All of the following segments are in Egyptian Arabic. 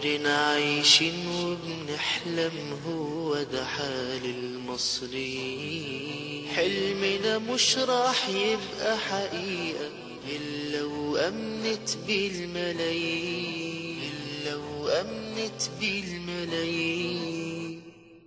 عمرنا عايشين وبنحلم هو ده حال المصريين حلمنا مش راح يبقى حقيقة إلا وأمنت بالملايين إلا وأمنت بالملايين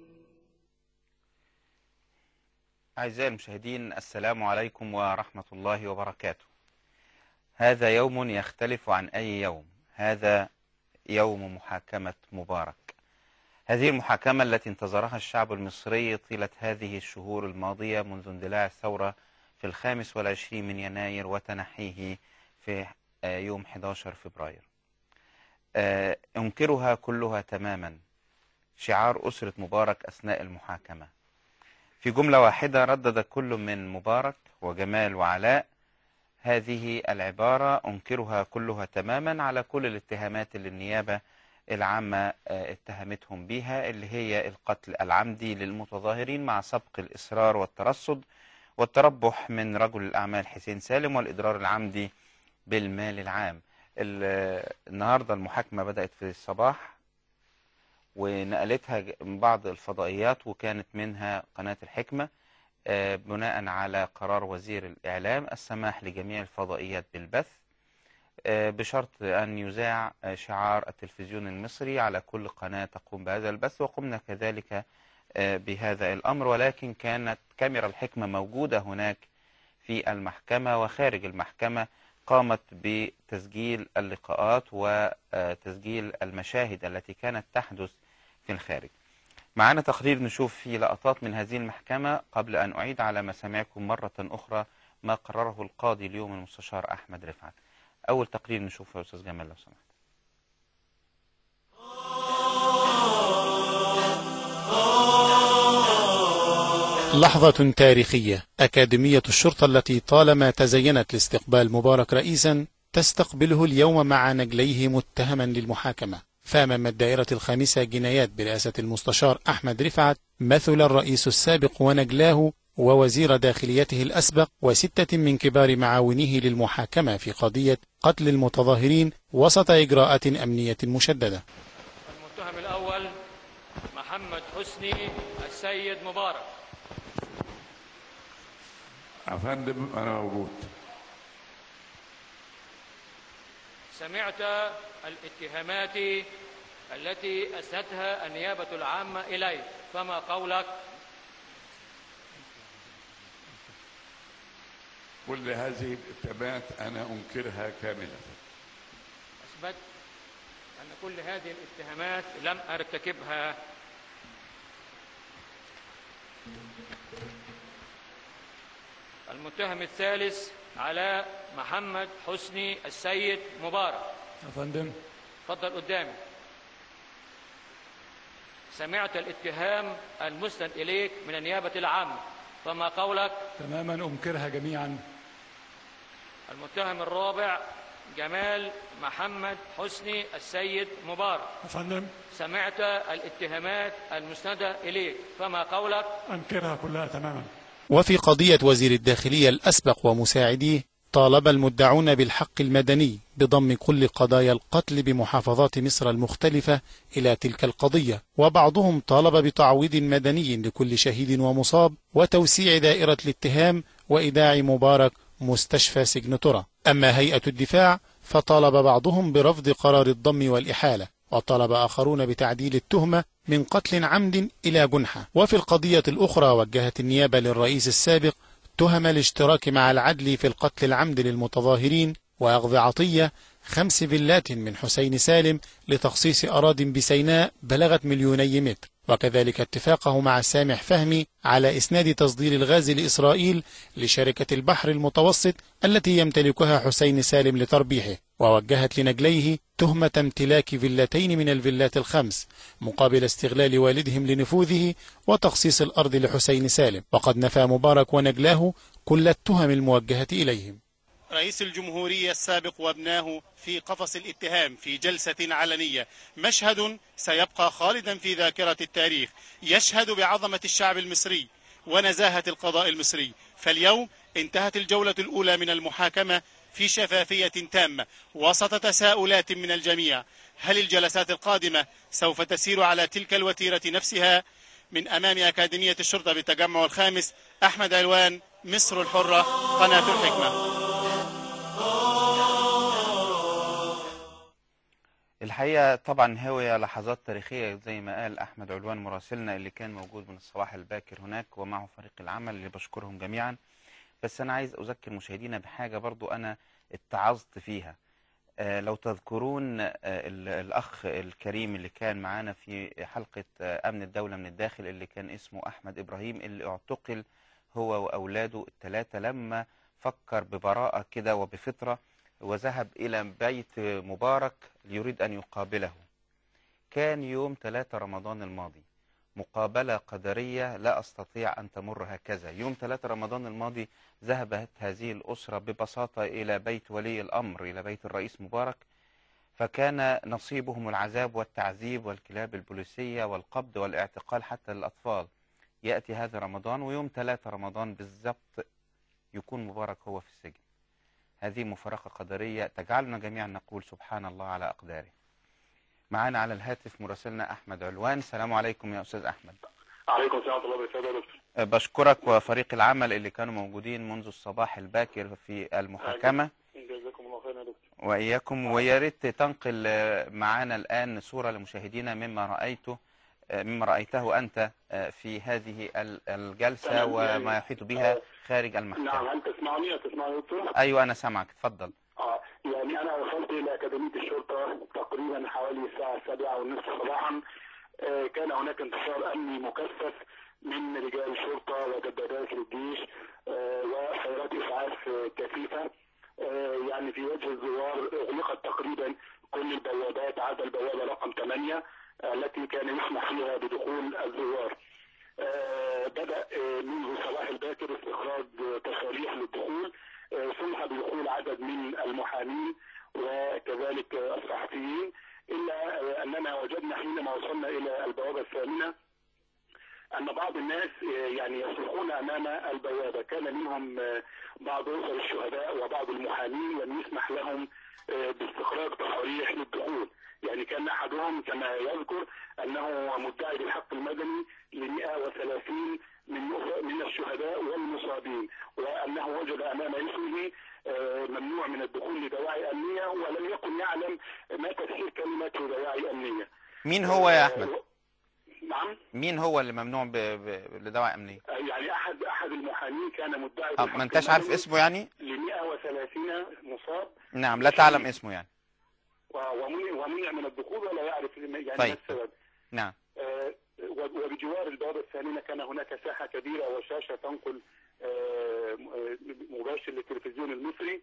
أعزائي المشاهدين السلام عليكم ورحمة الله وبركاته هذا يوم يختلف عن أي يوم هذا يوم محاكمة مبارك هذه المحاكمة التي انتظرها الشعب المصري طيلة هذه الشهور الماضية منذ اندلاع الثورة في الخامس والعشرين من يناير وتنحيه في يوم 11 فبراير أنكرها كلها تماما شعار أسرة مبارك أثناء المحاكمة في جملة واحدة ردد كل من مبارك وجمال وعلاء هذه العبارة أنكرها كلها تماما على كل الاتهامات اللي النيابة العامة اتهمتهم بها اللي هي القتل العمدي للمتظاهرين مع سبق الإصرار والترصد والتربح من رجل الأعمال حسين سالم والإضرار العمدي بالمال العام النهاردة المحاكمة بدأت في الصباح ونقلتها بعض الفضائيات وكانت منها قناة الحكمة بناء على قرار وزير الإعلام السماح لجميع الفضائيات بالبث بشرط أن يذاع شعار التلفزيون المصري على كل قناة تقوم بهذا البث وقمنا كذلك بهذا الأمر ولكن كانت كاميرا الحكمة موجودة هناك في المحكمة وخارج المحكمة قامت بتسجيل اللقاءات وتسجيل المشاهد التي كانت تحدث في الخارج معنا تقرير نشوف فيه لقطات من هذه المحكمة قبل أن أعيد على مسامعكم مرة أخرى ما قرره القاضي اليوم المستشار أحمد رفعت أول تقرير نشوفه يا أستاذ جمال لو سمحت لحظة تاريخية أكاديمية الشرطة التي طالما تزينت لاستقبال مبارك رئيسا تستقبله اليوم مع نجليه متهما للمحاكمة فأمام الدائرة الخامسة جنايات برئاسة المستشار أحمد رفعت مثل الرئيس السابق ونجلاه ووزير داخليته الأسبق وستة من كبار معاونيه للمحاكمة في قضية قتل المتظاهرين وسط إجراءات أمنية مشددة المتهم الأول محمد حسني السيد مبارك أفندم أنا موجود سمعت الاتهامات التي أسندتها النيابة العامة إليك فما قولك كل هذه الاتهامات أنا أنكرها كاملة أثبت أن كل هذه الاتهامات لم أرتكبها المتهم الثالث علاء محمد حسني السيد مبارك يا فندم تفضل قدامي سمعت الاتهام المسند إليك من النيابة العامة فما قولك تماما أنكرها جميعا المتهم الرابع جمال محمد حسني السيد مبارك يا فندم سمعت الاتهامات المسندة إليك فما قولك أنكرها كلها تماما وفي قضية وزير الداخلية الأسبق ومساعديه طالب المدعون بالحق المدني بضم كل قضايا القتل بمحافظات مصر المختلفة إلى تلك القضية وبعضهم طالب بتعويض مدني لكل شهيد ومصاب وتوسيع دائرة الاتهام وإيداع مبارك مستشفى سجن ترى أما هيئة الدفاع فطالب بعضهم برفض قرار الضم والإحالة وطلب آخرون بتعديل التهمة من قتل عمد إلى جنحة وفي القضية الأخرى وجهت النيابة للرئيس السابق تهم الاشتراك مع العدل في القتل العمد للمتظاهرين وأخذ عطية خمس فيلات من حسين سالم لتخصيص أراض بسيناء بلغت مليوني متر وكذلك اتفاقه مع سامح فهمي على إسناد تصدير الغاز لإسرائيل لشركة البحر المتوسط التي يمتلكها حسين سالم لتربيحه ووجهت لنجليه تهمة امتلاك فيلتين من الفيلات الخمس مقابل استغلال والدهم لنفوذه وتخصيص الأرض لحسين سالم وقد نفى مبارك ونجلاه كل التهم الموجهة إليهم رئيس الجمهورية السابق وابناه في قفص الاتهام في جلسة علنية مشهد سيبقى خالدا في ذاكرة التاريخ يشهد بعظمة الشعب المصري ونزاهة القضاء المصري فاليوم انتهت الجولة الأولى من المحاكمة في شفافية تامة وسط تساؤلات من الجميع هل الجلسات القادمة سوف تسير على تلك الوتيرة نفسها من أمام أكاديمية الشرطة بالتجمع الخامس أحمد علوان مصر الحرة قناة الحكمة الحقيقة طبعا هي لحظات تاريخية زي ما قال أحمد علوان مراسلنا اللي كان موجود من الصباح الباكر هناك ومعه فريق العمل اللي بشكرهم جميعا بس أنا عايز أذكر مشاهدينا بحاجة برضو أنا اتعظت فيها آه، لو تذكرون آه، ال- الأخ الكريم اللي كان معانا في حلقة آه، أمن الدولة من الداخل اللي كان اسمه أحمد إبراهيم اللي اعتقل هو وأولاده الثلاثة لما فكر ببراءة كده وبفطرة وذهب إلى بيت مبارك يريد أن يقابله كان يوم 3 رمضان الماضي مقابلة قدرية لا أستطيع أن تمر هكذا يوم 3 رمضان الماضي ذهبت هذه الأسرة ببساطة إلى بيت ولي الأمر إلى بيت الرئيس مبارك فكان نصيبهم العذاب والتعذيب والكلاب البوليسية والقبض والاعتقال حتى للأطفال يأتي هذا رمضان ويوم 3 رمضان بالضبط يكون مبارك هو في السجن هذه مفارقة قدرية تجعلنا جميعا نقول سبحان الله على أقداره معانا على الهاتف مراسلنا أحمد علوان السلام عليكم يا أستاذ أحمد عليكم السلام ورحمه الله وبركاته يا دكتور أه، بشكرك وفريق العمل اللي كانوا موجودين منذ الصباح الباكر في المحاكمة جزاكم الله خيرا يا دكتور وإياكم ويا ريت تنقل آه، معانا الآن صورة لمشاهدينا مما رأيته آه، مما رأيته أنت آه، في هذه ال- الجلسة تمام، وما يعني- يحيط بها آه، خارج نعم المحكمة هل تسمعني تسمعني يا دكتور؟ أيوة أنا سامعك اتفضل اه يعني انا وصلت الى اكاديميه الشرطه تقريبا حوالي الساعه السابعه والنصف صباحا آه كان هناك انتصار امني مكثف من رجال شرطه ودبابات للجيش آه وسيارات اسعاف آه، كثيفه آه يعني في وجه الزوار اغلقت تقريبا كل البوابات عدا البوابه رقم 8 التي كان يسمح فيها بدخول الزوار. آه، بدأ آه، منذ صباح الباكر استخراج آه، تصاريح للدخول آه، سمح بدخول عدد من المحامين وكذلك آه، الصحفيين إلا آه، أننا وجدنا حينما وصلنا إلى البوابة الثامنة أن بعض الناس آه، يعني يصرخون أمام البوابة كان منهم آه، بعض أسر الشهداء وبعض المحامين لم يسمح لهم آه، باستخراج تصاريح للدخول يعني كان أحدهم كما يذكر أنه مدعي بالحق المدني ل 130 من من الشهداء والمصابين وأنه وجد أمام اسمه آه، ممنوع من الدخول لدواعي أمنية ولم يكن يعلم ما تفسير كلمة دواعي أمنية مين هو يا أحمد آه، نعم مين هو اللي ممنوع ب... ب... لدواعي أمنية يعني احد احد المحامين كان مدعي آه، بالحق ما انتش عارف المدني اسمه يعني ل 130 مصاب نعم لا تعلم اسمه يعني و- ومنع ومنع من الدخول ولا يعرف يعني طيب. ما السبب نعم آه، و- وبجوار البوابة الثامنة كان هناك ساحة كبيرة وشاشة تنقل آه، م- آه، مباشر للتلفزيون المصري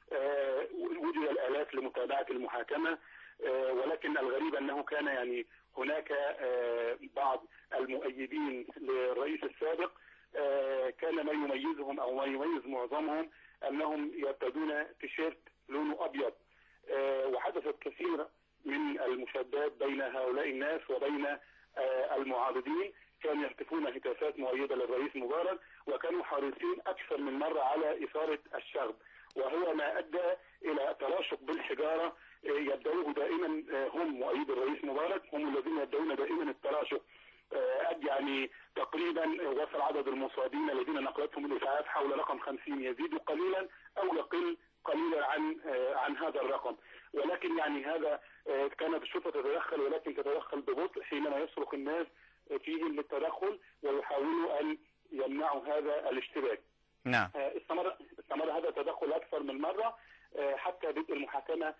آه، وجد الآلاف لمتابعة المحاكمة آه، ولكن الغريب أنه كان يعني هناك آه، بعض المؤيدين للرئيس السابق آه، كان ما يميزهم أو ما يميز معظمهم أنهم يرتدون تيشيرت لونه أبيض آه، وحدثت كثير من المشادات بين هؤلاء الناس وبين آه، المعارضين كانوا يهتفون هتافات مؤيده للرئيس مبارك وكانوا حريصين اكثر من مره على اثاره الشغب وهو ما ادى الى تراشق بالحجاره آه، يبدأوه دائما آه، هم مؤيد الرئيس مبارك هم الذين يبدأون دائما التراشق آه، أد يعني تقريبا وصل عدد المصابين الذين نقلتهم الإسعاف حول رقم 50 يزيد قليلا أو يقل قليلا عن آه، عن هذا الرقم ولكن يعني هذا آه، كانت الشرطة تتدخل ولكن تتدخل ببطء حينما يصرخ الناس آه، فيهم للتدخل ويحاولوا أن يمنعوا هذا الاشتباك نعم آه، استمر استمر هذا التدخل اكثر من مره آه، حتى بدء المحاكمه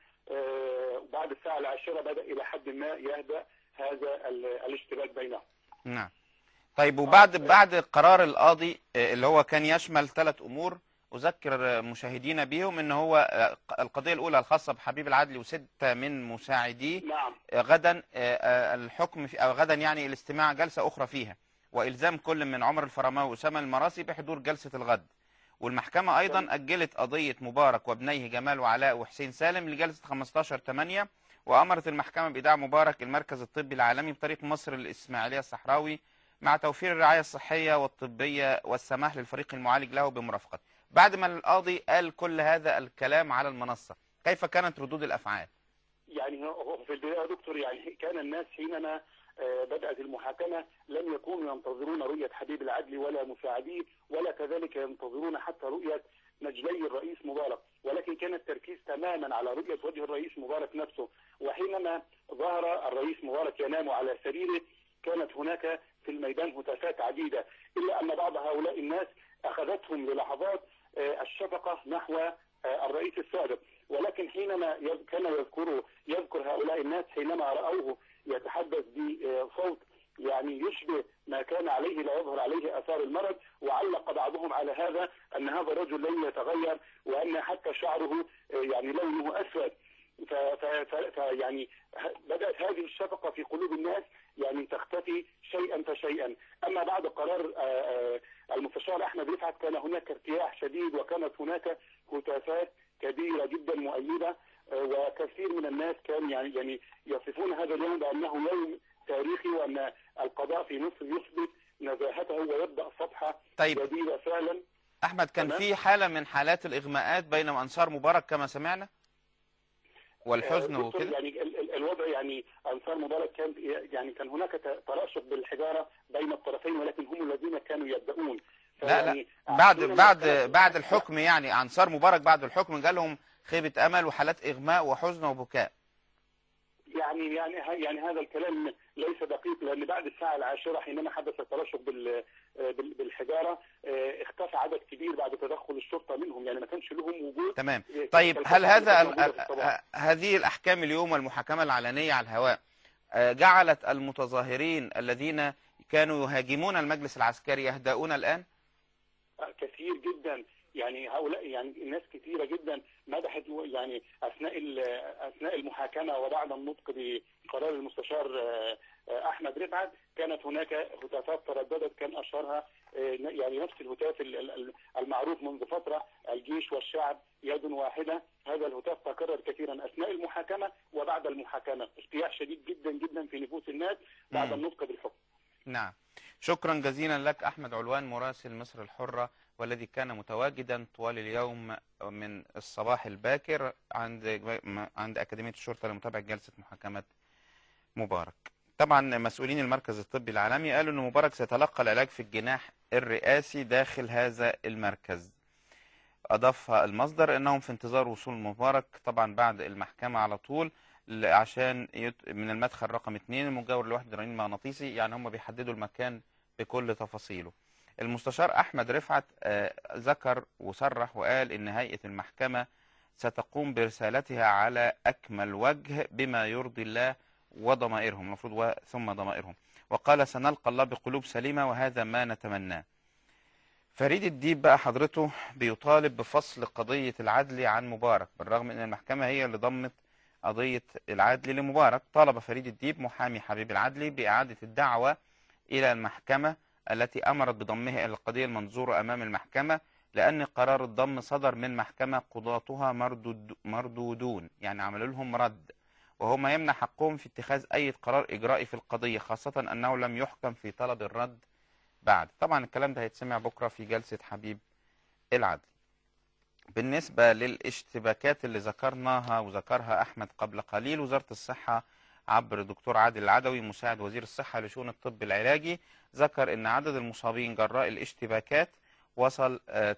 آه، بعد الساعه العاشره بدا الى حد ما يهدا هذا ال- الاشتباك بينهم. نعم طيب وبعد بعد قرار القاضي آه، اللي هو كان يشمل ثلاث امور اذكر آه، مشاهدينا بيهم ان هو آه، القضيه الاولى الخاصه بحبيب العدلي وسته من مساعديه نعم آه، غدا آه، آه، الحكم في او غدا يعني الاستماع جلسه اخرى فيها والزام كل من عمر الفرماوي واسامه المراسي بحضور جلسه الغد والمحكمه ايضا اجلت قضيه مبارك وابنيه جمال وعلاء وحسين سالم لجلسه 15 8 وامرت المحكمه بايداع مبارك المركز الطبي العالمي بطريق مصر الاسماعيليه الصحراوي مع توفير الرعايه الصحيه والطبيه والسماح للفريق المعالج له بمرافقته بعد ما القاضي قال كل هذا الكلام على المنصه كيف كانت ردود الافعال يعني هو في البدايه يا دكتور يعني كان الناس حينما آه، بدات المحاكمه لم يكونوا ينتظرون رؤيه حبيب العدل ولا مساعديه ولا كذلك ينتظرون حتى رؤيه نجلي الرئيس مبارك ولكن كان التركيز تماما على رؤيه وجه الرئيس مبارك نفسه وحينما ظهر الرئيس مبارك ينام على سريره كانت هناك في الميدان هتافات عديده الا ان بعض هؤلاء الناس اخذتهم للحظات آه، الشفقه نحو آه، الرئيس السابق ولكن حينما يذ- كان يذكر يذكر هؤلاء الناس حينما راوه يتحدث بصوت يعني يشبه ما كان عليه لا يظهر عليه اثار المرض وعلق بعضهم على هذا ان هذا الرجل لن يتغير وان حتى شعره آه، يعني لونه اسود ف- ف- ف- ف- يعني ه- بدات هذه الشفقه في قلوب الناس يعني تختفي شيئا فشيئا اما بعد قرار آه، آه، المستشار احمد رفعت كان هناك ارتياح شديد وكانت هناك هتافات كبيره جدا مؤيده آه، وكثير من الناس كان يعني يعني يصفون هذا اليوم بانه يوم تاريخي وان القضاء في مصر يثبت نزاهته ويبدا صفحه طيب جديده فعلا احمد كان تمام. في حاله من حالات الاغماءات بين انصار مبارك كما سمعنا والحزن آه، دكتور، وكده يعني ال- ال- الوضع يعني انصار مبارك كان يعني كان هناك ت- تراشق بالحجاره بين الطرفين ولكن هم الذين كانوا يبدأون لا لا فيعني بعد حينما بعد كانت- بعد الحكم يعني انصار مبارك بعد الحكم جالهم خيبه امل وحالات اغماء وحزن وبكاء يعني يعني ه- يعني هذا الكلام ليس دقيق لان بعد الساعه العاشره حينما حدث الترشح بال بال- بالحجاره آه، اختفى عدد كبير بعد تدخل الشرطه منهم يعني ما كانش لهم وجود تمام آه، طيب كالفترة هل اللي هذا كانت ال- موجودة ال- في الصباح. ه- هذه الاحكام اليوم والمحاكمه العلنيه على الهواء آه، جعلت المتظاهرين الذين كانوا يهاجمون المجلس العسكري يهدؤون الان كثير جدا يعني هؤلاء يعني الناس كثيره جدا مدحت يعني اثناء ال- اثناء المحاكمه وبعد النطق بقرار المستشار آه، آه، احمد رفعت كانت هناك هتافات ترددت كان اشهرها آه، يعني نفس الهتاف ال- ال- المعروف منذ فتره الجيش والشعب يد واحده هذا الهتاف تكرر كثيرا اثناء المحاكمه وبعد المحاكمه ارتياح شديد جدا جدا في نفوس الناس بعد مم. النطق بالحكم نعم شكرا جزيلا لك أحمد علوان مراسل مصر الحرة والذي كان متواجدا طوال اليوم من الصباح الباكر عند عند أكاديمية الشرطة لمتابعة جلسة محاكمة مبارك طبعا مسؤولين المركز الطبي العالمي قالوا أن مبارك سيتلقى العلاج في الجناح الرئاسي داخل هذا المركز أضاف المصدر أنهم في انتظار وصول مبارك طبعا بعد المحكمة على طول ل- عشان يت... من المدخل رقم 2 المجاور لوحدة الرنين المغناطيسي يعني هم بيحددوا المكان بكل تفاصيله المستشار أحمد رفعت آه، ذكر وصرح وقال إن هيئة المحكمة ستقوم برسالتها على أكمل وجه بما يرضي الله وضمائرهم المفروض و... ثم ضمائرهم وقال سنلقى الله بقلوب سليمة وهذا ما نتمناه فريد الديب بقى حضرته بيطالب بفصل قضية العدل عن مبارك بالرغم من ان المحكمة هي اللي ضمت قضية العدل لمبارك طالب فريد الديب محامي حبيب العدلي بإعادة الدعوة إلى المحكمة التي أمرت بضمه إلى القضية المنظورة أمام المحكمة لأن قرار الضم صدر من محكمة قضاتها مردود مردودون يعني عملوا لهم رد وهو ما يمنع حقهم في اتخاذ أي قرار إجرائي في القضية خاصة أنه لم يحكم في طلب الرد بعد طبعا الكلام ده هيتسمع بكرة في جلسة حبيب العدل بالنسبة للاشتباكات اللي ذكرناها وذكرها أحمد قبل قليل وزارة الصحة عبر الدكتور عادل العدوي مساعد وزير الصحة لشؤون الطب العلاجي ذكر أن عدد المصابين جراء الاشتباكات وصل آه،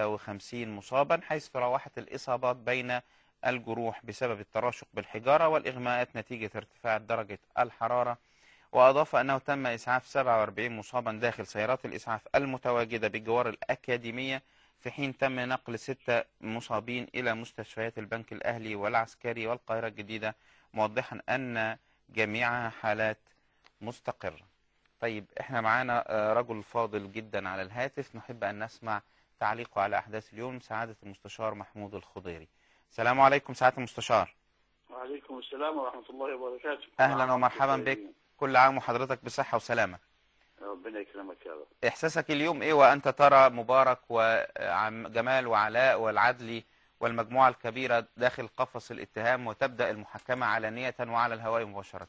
53 مصابا حيث تراوحت الإصابات بين الجروح بسبب التراشق بالحجارة والإغماءات نتيجة ارتفاع درجة الحرارة وأضاف أنه تم إسعاف 47 مصابا داخل سيارات الإسعاف المتواجدة بجوار الأكاديمية في حين تم نقل ستة مصابين إلى مستشفيات البنك الأهلي والعسكري والقاهرة الجديدة موضحا أن جميعها حالات مستقرة طيب احنا معانا آه، رجل فاضل جدا على الهاتف نحب أن نسمع تعليقه على أحداث اليوم سعادة المستشار محمود الخضيري السلام عليكم سعادة المستشار وعليكم السلام ورحمة الله وبركاته أهلا ومرحبا بك كل عام وحضرتك بصحة وسلامة ربنا يكرمك يا رب إحساسك اليوم إيه وأنت ترى مبارك وجمال وعلاء والعدلي والمجموعة الكبيرة داخل قفص الاتهام وتبدأ المحاكمة علانية وعلى الهواء مباشرة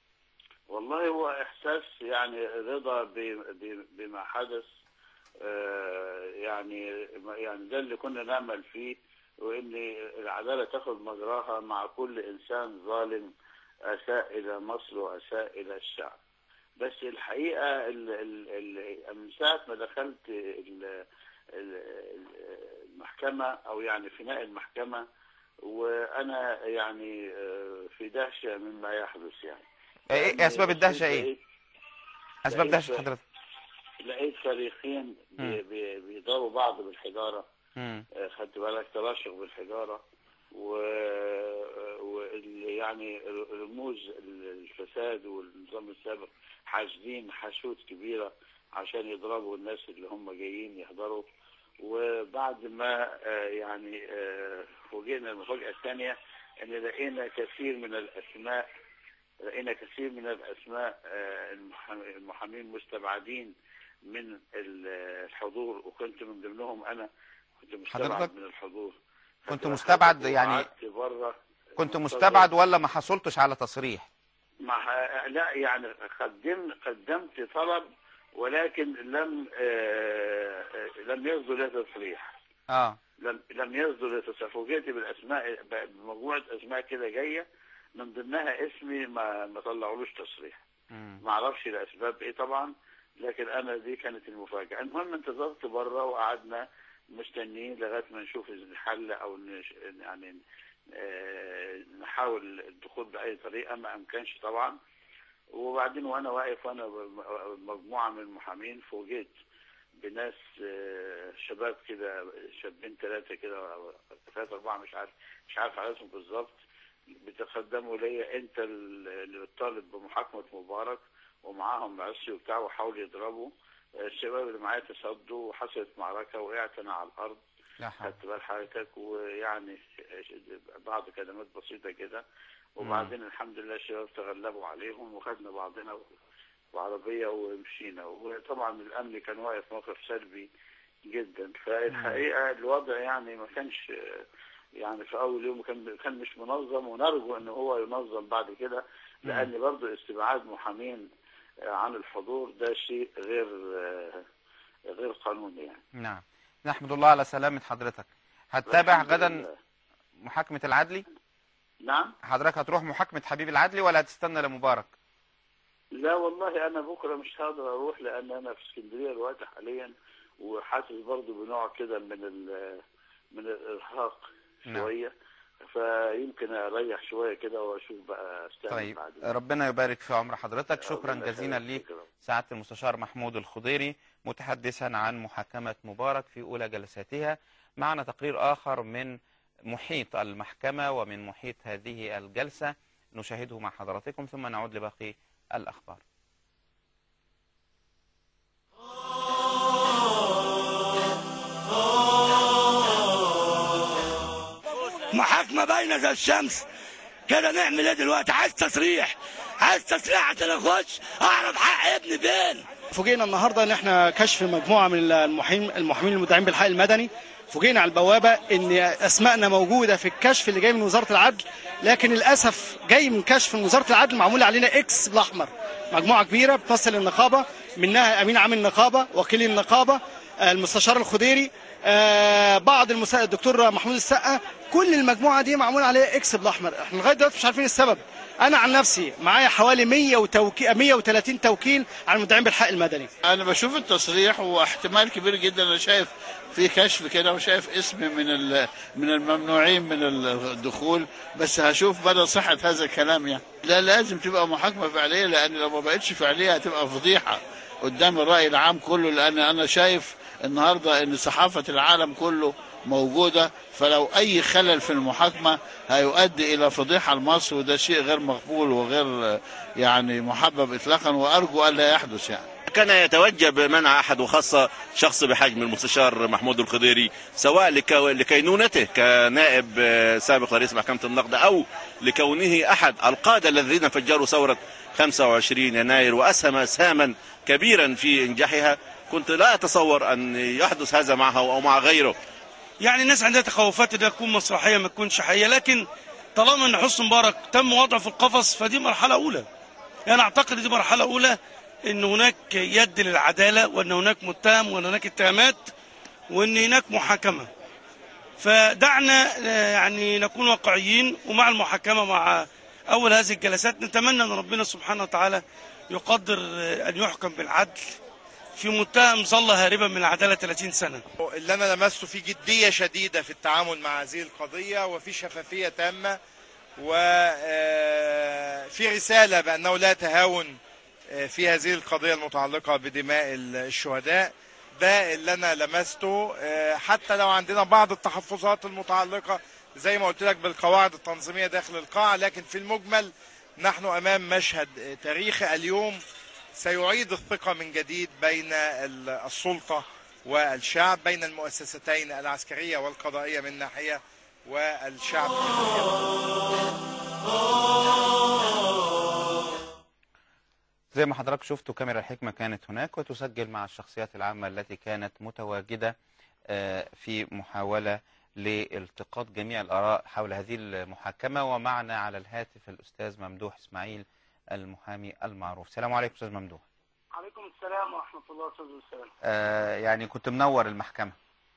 والله هو إحساس يعني رضا ب- ب- بما حدث آه، يعني يعني ده اللي كنا نأمل فيه وان العداله تاخذ مجراها مع كل انسان ظالم اساء الى مصر واساء الى الشعب بس الحقيقه ال ال ال من ساعه ما دخلت ال ال المحكمه او يعني فناء المحكمه وانا يعني آه، في دهشه مما يحدث يعني ايه اسباب الدهشه ايه لقيت- اسباب لقيت- دهشه حضرتك لقيت فريقين بي- مم. بي- بيضربوا بعض بالحجاره مم. آه، خدت بالك تراشق بالحجاره و وال- يعني رموز الفساد والنظام السابق حاشدين حشود كبيره عشان يضربوا الناس اللي هم جايين يحضروا وبعد ما آه، يعني آه، فوجئنا المفاجاه الثانيه ان لقينا كثير من الاسماء لقينا كثير من الاسماء آه، المحام- المحامين مستبعدين من ال- الحضور وكنت من ضمنهم انا كنت مستبعد حضرتك من الحضور كنت خدت مستبعد بالك؟ يعني وقعدت بره كنت منتظر. مستبعد ولا ما حصلتش على تصريح مع لا يعني قدمت قدمت طلب ولكن لم آه، آه، لم يصدر لي تصريح اه لم لم يصدر لي تصريح فوجئت بالاسماء بمجموعه اسماء كده جايه من ضمنها اسمي ما ما طلعولوش تصريح مم. ما اعرفش لاسباب ايه طبعا لكن انا دي كانت المفاجاه المهم انتظرت بره وقعدنا مستنيين لغايه ما نشوف الحل او نش... يعني آه، نحاول الدخول باي طريقه ما امكنش طبعا وبعدين وانا واقف وانا مجموعه من المحامين فوجئت بناس آه، شباب كده شابين ثلاثه كده أو ثلاثه اربعه مش عارف مش عارف عددهم بالظبط بيتقدموا ليا انت اللي بتطالب بمحاكمه مبارك ومعاهم عصي وبتاع وحاولوا يضربوا الشباب اللي معايا تصدوا وحصلت معركه وقعت انا على الارض لا حول خدت بال حضرتك ويعني بعض كلمات بسيطه كده وبعدين الحمد لله الشباب تغلبوا عليهم وخدنا بعضنا وعربيه ومشينا وطبعا الامن كان واقف موقف سلبي جدا فالحقيقه الوضع يعني ما كانش يعني في اول يوم كان كان مش منظم ونرجو ان هو ينظم بعد كده لان برضه استبعاد محامين عن الحضور ده شيء غير غير قانوني يعني نعم نحمد الله على سلامة حضرتك هتتابع الحمد غدا لله. محاكمة العدلي نعم حضرتك هتروح محاكمة حبيب العدلي ولا هتستنى لمبارك لا والله انا بكره مش هقدر اروح لان انا في اسكندريه دلوقتي حاليا وحاسس برضه بنوع كده من ال- من الارهاق نعم. شويه فيمكن اريح شويه كده واشوف بقى استعمل طيب بعدين ربنا يبارك في عمر حضرتك شكرا ربنا جزيلا يخليك. ليك شكرا. سعادة المستشار محمود الخضيري متحدثا عن محاكمة مبارك في أولى جلساتها معنا تقرير آخر من محيط المحكمة ومن محيط هذه الجلسة نشاهده مع حضراتكم ثم نعود لباقي الأخبار محاكمة باينة زي الشمس كده نعمل ايه دلوقتي عايز تصريح عايز تصريح عشان اخش اعرف حق ابني فين فوجئنا النهارده ان احنا كشف مجموعه من المحامين المحامين المدعين بالحق المدني فوجئنا على البوابه ان اسمائنا موجوده في الكشف اللي جاي من وزاره العدل لكن للاسف جاي من كشف من وزاره العدل معمول علينا اكس بالاحمر مجموعه كبيره بتمثل النقابه منها امين عام النقابه وكيل النقابه آه، المستشار الخضيري آه، بعض المسا... الدكتور محمود السقا كل المجموعه دي معمول عليها اكس بالاحمر احنا لغايه دلوقتي مش عارفين السبب انا عن نفسي معايا حوالي 100 وتوكي... 130 توكيل على المدعين بالحق المدني انا بشوف التصريح واحتمال كبير جدا انا شايف في كشف كده وشايف اسم من ال- من الممنوعين من الدخول بس هشوف مدى صحه هذا الكلام يعني لا لازم تبقى محاكمه فعليه لان لو ما بقتش فعليه هتبقى فضيحه قدام الراي العام كله لان انا شايف النهارده ان صحافه العالم كله موجوده فلو اي خلل في المحاكمه هيؤدي الى فضيحه لمصر وده شيء غير مقبول وغير يعني محبب اطلاقا وارجو الا يحدث يعني كان يتوجب بمنع احد وخاصه شخص بحجم المستشار محمود الخضيري سواء لك- لكينونته كنائب آه، سابق رئيس محكمه النقد او لكونه احد القاده الذين فجروا ثوره 25 يناير واسهم اسهاما كبيرا في انجاحها كنت لا اتصور ان يحدث هذا معه او مع غيره يعني الناس عندها تخوفات انها تكون مسرحيه ما تكونش حقيقيه لكن طالما ان حسن مبارك تم وضعه في القفص فدي مرحله اولى انا اعتقد دي مرحله اولى ان هناك يد للعداله وان هناك متهم وان هناك اتهامات وان هناك محاكمه فدعنا آه، يعني نكون واقعيين ومع المحاكمة مع أول هذه الجلسات نتمنى أن ربنا سبحانه وتعالى يقدر آه، أن يحكم بالعدل في متهم ظل هاربا من العدالة 30 سنة اللي انا لمسته في جديه شديده في التعامل مع هذه القضيه وفي شفافيه تامه وفي رساله بانه لا تهاون آه، في هذه القضيه المتعلقه بدماء الشهداء ده اللي انا لمسته آه، حتى لو عندنا بعض التحفظات المتعلقه زي ما قلت لك بالقواعد التنظيميه داخل القاعه لكن في المجمل نحن امام مشهد آه، تاريخي اليوم سيعيد الثقه من جديد بين ال- السلطه والشعب بين المؤسستين العسكريه والقضائيه من ناحيه والشعب من ناحيه زي ما حضرتك شفتوا كاميرا الحكمة كانت هناك وتسجل مع الشخصيات العامة التي كانت متواجدة آه، في محاولة لالتقاط جميع الآراء حول هذه المحاكمة ومعنا على الهاتف الأستاذ ممدوح إسماعيل المحامي المعروف السلام عليكم أستاذ ممدوح عليكم السلام ورحمة الله أستاذ وسام آه، يعني كنت منور المحكمة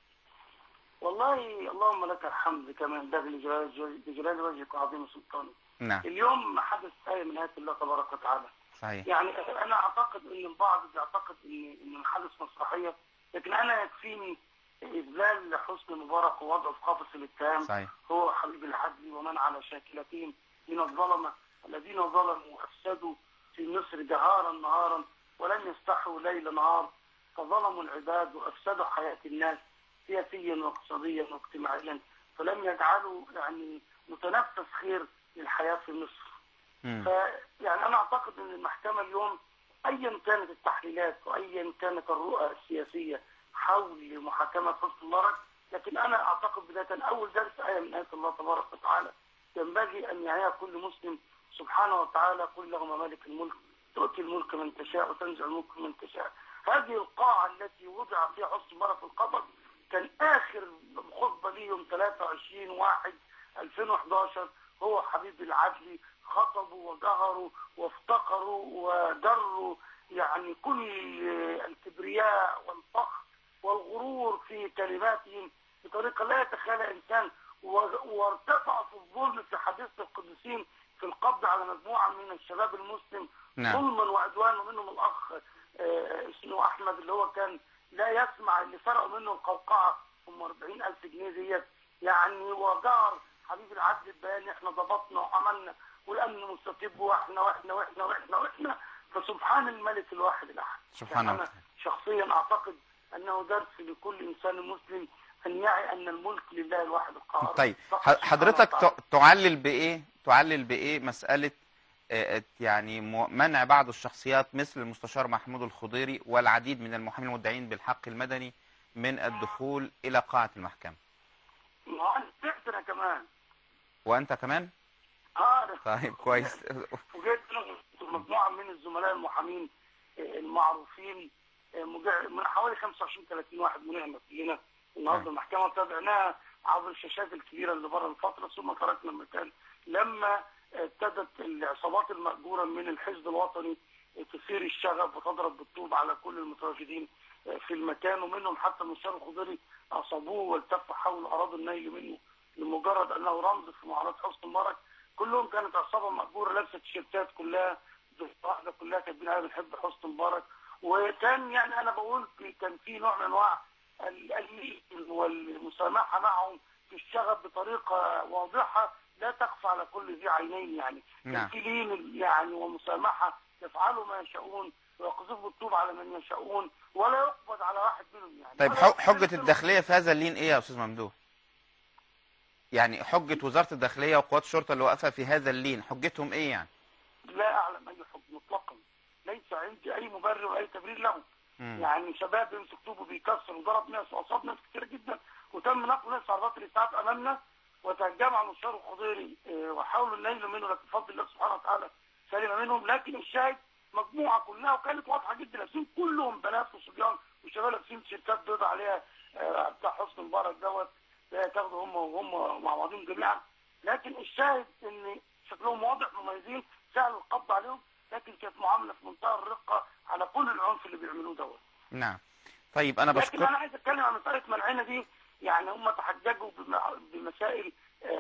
والله اللهم لك الحمد كما ينبغي لجلال لجلال وجهك وعظيم سلطانك نعم اليوم حدث آية من آيات الله تبارك وتعالى صحيح يعني أنا أعتقد أن البعض بيعتقد أن أن الحدث مسرحية لكن أنا يكفيني إذلال حسني مبارك ووضعه في قفص الاتهام صحيح هو حبيب العدل ومن على شاكلتهم من الظلمة الذين ظلموا وأفسدوا في مصر جهارا نهارا ولم يستحوا ليل نهار فظلموا العباد وأفسدوا حياة الناس سياسيا واقتصاديا واجتماعيا فلم يجعلوا يعني متنفس خير للحياة في مصر مم. فيعني أنا أعتقد أن المحكمة اليوم أيا كانت التحليلات وأيا كانت الرؤى السياسية حول محاكمة حسن مبارك لكن أنا أعتقد بداية أول درس آية من آيات الله تبارك وتعالى ينبغي أن يعيها كل مسلم سبحانه وتعالى قل لهم مالك الملك تؤتي الملك من تشاء وتنزع الملك من تشاء هذه القاعة التي وضع فيها حسن مبارك في القبر كان آخر خطبة ليه يوم 23 واحد 2011 هو حبيب العدل خطبوا وجهروا وافتقروا ودروا يعني كل الكبرياء والفخر والغرور في كلماتهم بطريقة لا يتخيلها إنسان و- وارتفعوا في الظلم في حديث القديسين في القبض على مجموعة من الشباب المسلم نعم. ظلما وعدوانا ومنهم الأخ آه، اسمه أحمد اللي هو كان لا يسمع اللي سرقوا منه القوقعة هم 40 ألف جنيه ديت يعني وجار حبيب العدل البيان احنا ضبطنا وعملنا والأمن مستتب واحنا واحنا واحنا واحنا واحنا فسبحان الملك الواحد الأحد سبحان يعني الله. أنا شخصيا أعتقد أنه درس لكل إنسان مسلم أن يعي أن الملك لله الواحد القهار طيب فقط ح- سبحانه حضرتك وتعالى. ت- تعلل بإيه تعلل بإيه مسألة آه، آه، يعني مو- منع بعض الشخصيات مثل المستشار محمود الخضيري والعديد من المحامين المدعين بالحق المدني من الدخول إلى قاعة المحكمة ما هو أنا سمعت أنا كمان وأنت كمان اه طيب كويس وجيت انا مجموعه من الزملاء المحامين آه، المعروفين آه، مجا- من حوالي 25 30 واحد منهم كلنا النهارده المحكمه تابعناها عبر الشاشات الكبيره اللي بره الفتره ثم تركنا المكان لما آه، ابتدت العصابات المأجوره من الحزب الوطني آه، تثير الشغب وتضرب بالطوب على كل المتواجدين آه، في المكان ومنهم حتى المستشار الخضري اصابوه والتفوا حول اراضوا النيل منه لمجرد انه رمز في معارضه حسني مبارك كلهم كانت عصابه مأجوره لابسه تيشيرتات كلها واحده كلها كاتبين عليها بنحب حسني مبارك وكان يعني انا بقول في- كان في نوع من انواع ال- اللين والمسامحه معهم في الشغب بطريقه واضحه لا تخفى على كل ذي عينين يعني كان نعم. في لين يعني ومسامحه يفعلوا ما يشاءون ويقذفوا الطوب على من يشاءون ولا يقبض على واحد منهم يعني طيب ولا ح- يقبض حجة منهم. الداخلية في هذا اللين إيه يا أستاذ ممدوح يعني حجة وزارة الداخلية وقوات الشرطة اللي واقفة في هذا اللين حجتهم إيه يعني لا اعلم اي حكم مطلقا ليس عندي اي مبرر واي تبرير له مم. يعني شباب بيمسك طوبه بيكسر وضرب ناس واصاب ناس كتير جدا وتم نقل ناس عربات الاسعاف امامنا وتجمع المستشار الخضيري آه، وحاولوا النيل منه لكن بفضل الله سبحانه وتعالى سلم منهم لكن الشاهد مجموعه كلها وكانت واضحه جدا لابسين كلهم بنات وصبيان وشباب لابسين تيشيرتات بيضاء عليها آه، بتاع حسني مبارك دوت لا تاخدوا هم وهم مع بعضهم جميعا لكن الشاهد ان شكلهم واضح مميزين سهل القبض عليهم لكن كانت معامله في منتهى الرقه على كل العنف اللي بيعملوه دوت نعم طيب أنا لكن بشكر انا عايز اتكلم عن مساله منعنا دي يعني هم تحججوا بم- بمسائل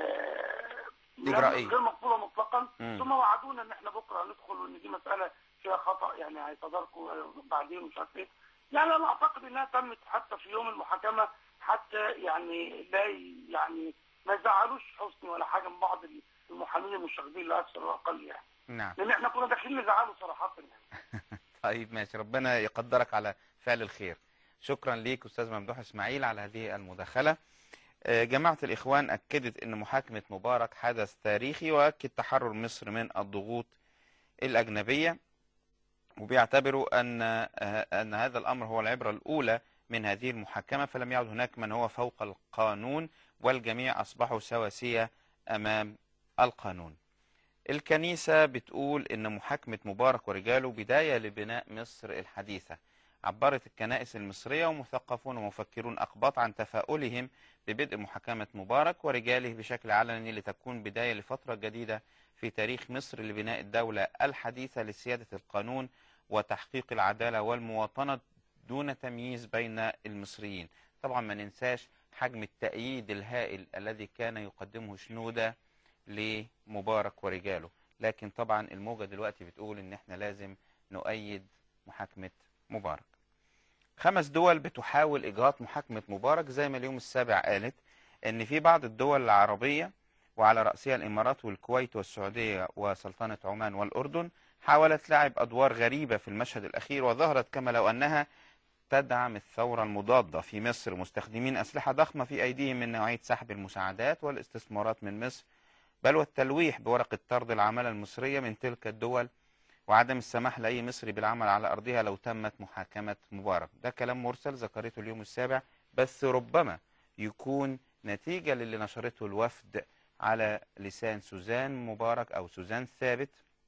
آه، إجرائية. غير مقبوله مطلقا مم. ثم وعدونا ان احنا بكره هندخل وان دي مساله فيها خطا يعني هيتداركوا بعدين مش عارف ايه يعني انا اعتقد انها تمت حتى في يوم المحاكمه حتى يعني لا ي- يعني ما يزعلوش حسني ولا حاجه من بعض المحامين المشاغبين لا اكثر ولا اقل يعني نعم لان احنا كنا داخلين نزعله صراحه يعني طيب ماشي ربنا يقدرك على فعل الخير شكرا ليك أستاذ ممدوح إسماعيل على هذه المداخلة آه، جماعة الإخوان أكدت أن محاكمة مبارك حدث تاريخي وأكد تحرر مصر من الضغوط الأجنبية وبيعتبروا أن آه، أن هذا الأمر هو العبرة الأولى من هذه المحاكمة فلم يعد هناك من هو فوق القانون والجميع أصبحوا سواسية أمام القانون الكنيسة بتقول إن محاكمة مبارك ورجاله بداية لبناء مصر الحديثة عبرت الكنائس المصرية ومثقفون ومفكرون أقباط عن تفاؤلهم ببدء محاكمة مبارك ورجاله بشكل علني لتكون بداية لفترة جديدة في تاريخ مصر لبناء الدولة الحديثة لسيادة القانون وتحقيق العدالة والمواطنة دون تمييز بين المصريين طبعا ما ننساش حجم التأييد الهائل الذي كان يقدمه شنودة لمبارك ورجاله لكن طبعا الموجة دلوقتي بتقول ان احنا لازم نؤيد محاكمة مبارك خمس دول بتحاول إجهاض محاكمة مبارك زي ما اليوم السابع قالت ان في بعض الدول العربية وعلى رأسها الإمارات والكويت والسعودية وسلطنة عمان والأردن حاولت لعب أدوار غريبة في المشهد الأخير وظهرت كما لو أنها تدعم الثورة المضادة في مصر مستخدمين أسلحة ضخمة في أيديهم من نوعية سحب المساعدات والاستثمارات من مصر بل والتلويح بورقة طرد العمالة المصرية من تلك الدول وعدم السماح لأي مصري بالعمل على أرضها لو تمت محاكمة مبارك ده كلام مرسل ذكرته اليوم السابع بس ربما يكون نتيجة للي نشرته الوفد على لسان سوزان مبارك أو سوزان ثابت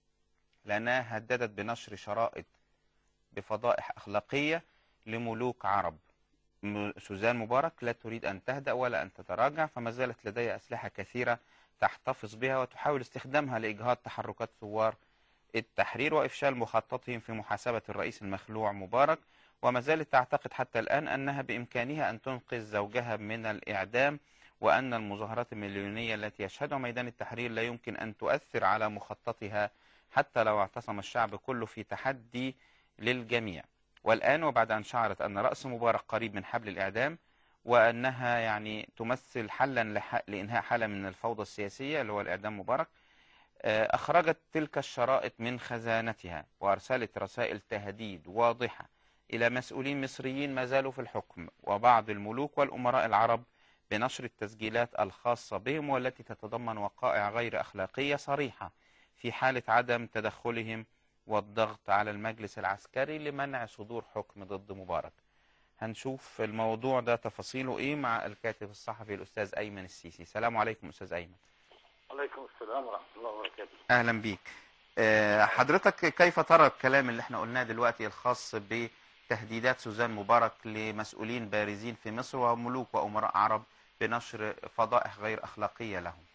لأنها هددت بنشر شرائط بفضائح أخلاقية لملوك عرب م- سوزان مبارك لا تريد أن تهدأ ولا أن تتراجع فما زالت لديها أسلحة كثيرة تحتفظ بها وتحاول استخدامها لإجهاض تحركات ثوار التحرير وإفشال مخططهم في محاسبة الرئيس المخلوع مبارك وما زالت تعتقد حتى الآن أنها بإمكانها أن تنقذ زوجها من الإعدام وأن المظاهرات المليونية التي يشهدها ميدان التحرير لا يمكن أن تؤثر على مخططها حتى لو اعتصم الشعب كله في تحدي للجميع والآن وبعد أن شعرت أن رأس مبارك قريب من حبل الإعدام وأنها يعني تمثل حلا لح- لإنهاء حالة من الفوضى السياسية اللي هو الإعدام مبارك آه، أخرجت تلك الشرائط من خزانتها وأرسلت رسائل تهديد واضحة إلى مسؤولين مصريين ما زالوا في الحكم وبعض الملوك والأمراء العرب بنشر التسجيلات الخاصة بهم والتي تتضمن وقائع غير أخلاقية صريحة في حالة عدم تدخلهم والضغط على المجلس العسكري لمنع صدور حكم ضد مبارك هنشوف الموضوع ده تفاصيله ايه مع الكاتب الصحفي الأستاذ أيمن السيسي السلام عليكم أستاذ أيمن عليكم السلام ورحمة الله وبركاته أهلا بيك آه، حضرتك كيف ترى الكلام اللي احنا قلناه دلوقتي الخاص بتهديدات سوزان مبارك لمسؤولين بارزين في مصر وملوك وأمراء عرب بنشر فضائح غير أخلاقية لهم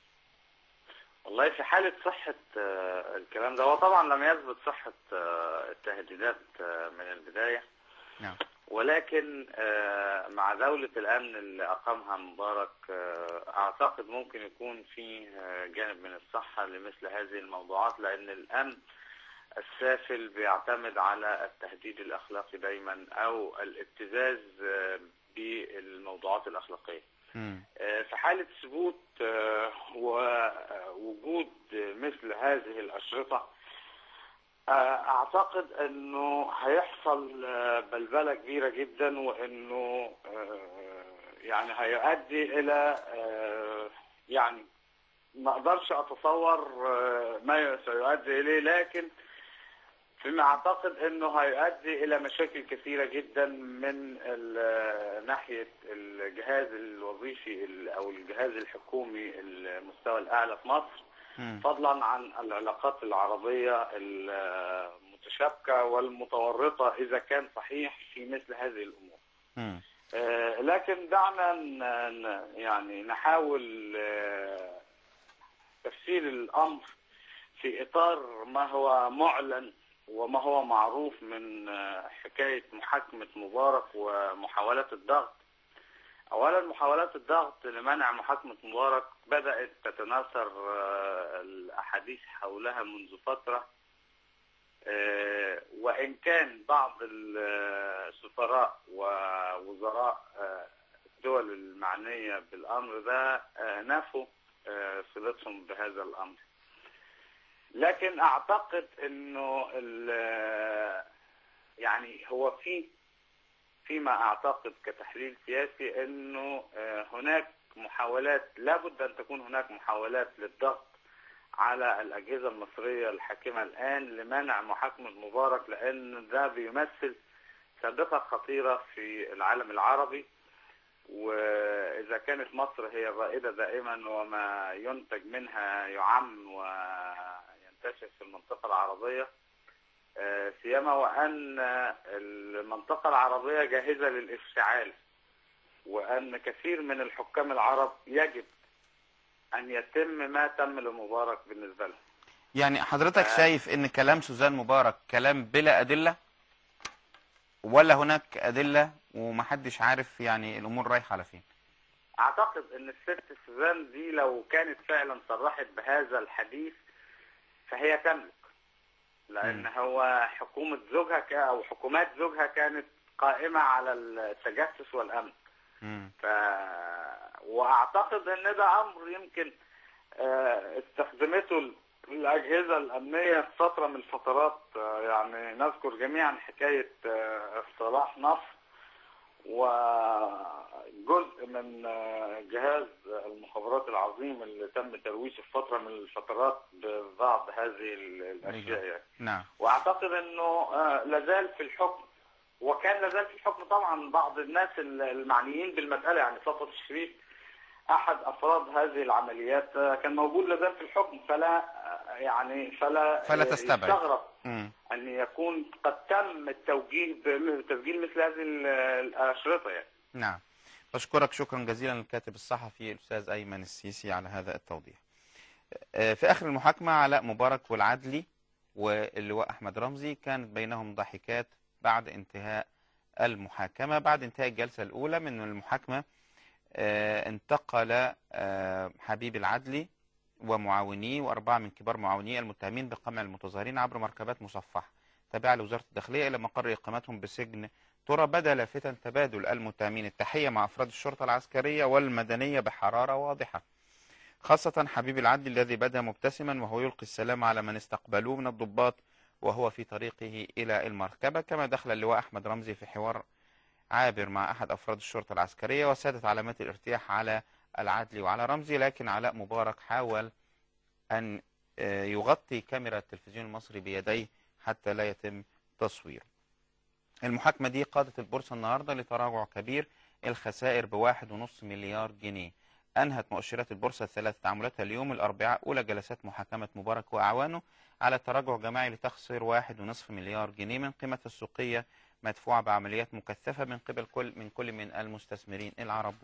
والله في حالة صحة آه، الكلام ده هو طبعا لم يثبت صحة آه، التهديدات آه، من البداية نعم ولكن آه، مع دولة الأمن اللي أقامها مبارك آه، أعتقد ممكن يكون فيه آه، جانب من الصحة لمثل هذه الموضوعات لأن الأمن السافل بيعتمد على التهديد الأخلاقي دايما أو الابتزاز آه، بالموضوعات الأخلاقية آه، في حالة ثبوت آه، ووجود مثل هذه الأشرطة آه، أعتقد أنه هيحصل آه، بلبلة كبيرة جدا وأنه آه، يعني هيؤدي إلى آه، يعني ما أقدرش أتصور آه، ما سيؤدي إليه لكن فيما أعتقد أنه هيؤدي إلى مشاكل كثيرة جدا من ال- ناحية الجهاز الوظيفي ال- أو الجهاز الحكومي المستوى الأعلى في مصر فضلا عن العلاقات العربية المتشابكة والمتورطة إذا كان صحيح في مثل هذه الأمور آه، لكن دعنا ن- ن- يعني نحاول آه، تفسير الأمر في إطار ما هو معلن وما هو معروف من آه، حكاية محاكمة مبارك ومحاولات الضغط اولا محاولات الضغط لمنع محاكمه مبارك بدات تتناثر آه، الاحاديث حولها منذ فتره آه، وان كان بعض السفراء ووزراء آه، الدول المعنيه بالامر ده آه، نفوا آه، صلتهم بهذا الامر لكن اعتقد انه ال- يعني هو في فيما اعتقد كتحليل سياسي انه آه، هناك محاولات لابد ان تكون هناك محاولات للضغط على الاجهزه المصريه الحاكمه الان لمنع محاكمه مبارك لان ده بيمثل سابقه خطيره في العالم العربي واذا كانت مصر هي الرائده دائما وما ينتج منها يعم وينتشر في المنطقه العربيه آه، سيما وان المنطقه العربيه جاهزه للاشتعال وان كثير من الحكام العرب يجب ان يتم ما تم لمبارك بالنسبه له يعني حضرتك آه. شايف ان كلام سوزان مبارك كلام بلا ادله ولا هناك ادله ومحدش عارف يعني الامور رايحه على فين اعتقد ان الست سوزان دي لو كانت فعلا صرحت بهذا الحديث فهي تملك لان هو حكومه زوجها ك- او حكومات زوجها كانت قائمه على التجسس والامن ف... واعتقد ان ده امر يمكن آه، استخدمته ال- الاجهزه الامنيه في فتره من الفترات آه، يعني نذكر جميعا حكايه آه، صلاح نصر وجزء من آه، جهاز المخابرات العظيم اللي تم ترويجه في فتره من الفترات ببعض هذه ال- الاشياء يعني. نعم واعتقد انه آه، لازال في الحكم وكان لازال في الحكم طبعا بعض الناس ال- المعنيين بالمساله يعني صفوت الشريف احد افراد هذه العمليات آه، كان موجود لازال في الحكم فلا آه، يعني فلا فلا آه، تستبعد. يستغرب مم. ان يكون قد تم التوجيه بتسجيل مثل هذه ال- الاشرطه يعني نعم بشكرك شكرا جزيلا للكاتب الصحفي الأستاذ أيمن السيسي على هذا التوضيح آه، في آخر المحاكمة علاء مبارك والعدلي واللواء أحمد رمزي كانت بينهم ضحكات بعد انتهاء المحاكمة بعد انتهاء الجلسة الأولى من المحاكمة آه، انتقل آه، حبيب العدلي ومعاونيه وأربعة من كبار معاونيه المتهمين بقمع المتظاهرين عبر مركبات مصفحة تابعة لوزارة الداخلية إلى مقر إقامتهم بسجن ترى بدا لافتا تبادل المتهمين التحية مع أفراد الشرطة العسكرية والمدنية بحرارة واضحة خاصة حبيب العدل الذي بدا مبتسما وهو يلقي السلام على من استقبلوه من الضباط وهو في طريقه إلى المركبة كما دخل اللواء أحمد رمزي في حوار عابر مع أحد أفراد الشرطة العسكرية وسادت علامات الارتياح على العدلي وعلى رمزي لكن علاء مبارك حاول أن آه، يغطي كاميرا التلفزيون المصري بيديه حتى لا يتم تصويره المحاكمة دي قادت البورصة النهاردة لتراجع كبير الخسائر بواحد ونص مليار جنيه أنهت مؤشرات البورصة ثلاث تعاملاتها اليوم الأربعاء أولى جلسات محاكمة مبارك وأعوانه على تراجع جماعي لتخسر واحد ونصف مليار جنيه من قيمة السوقية مدفوعة بعمليات مكثفة من قبل كل من كل من المستثمرين العرب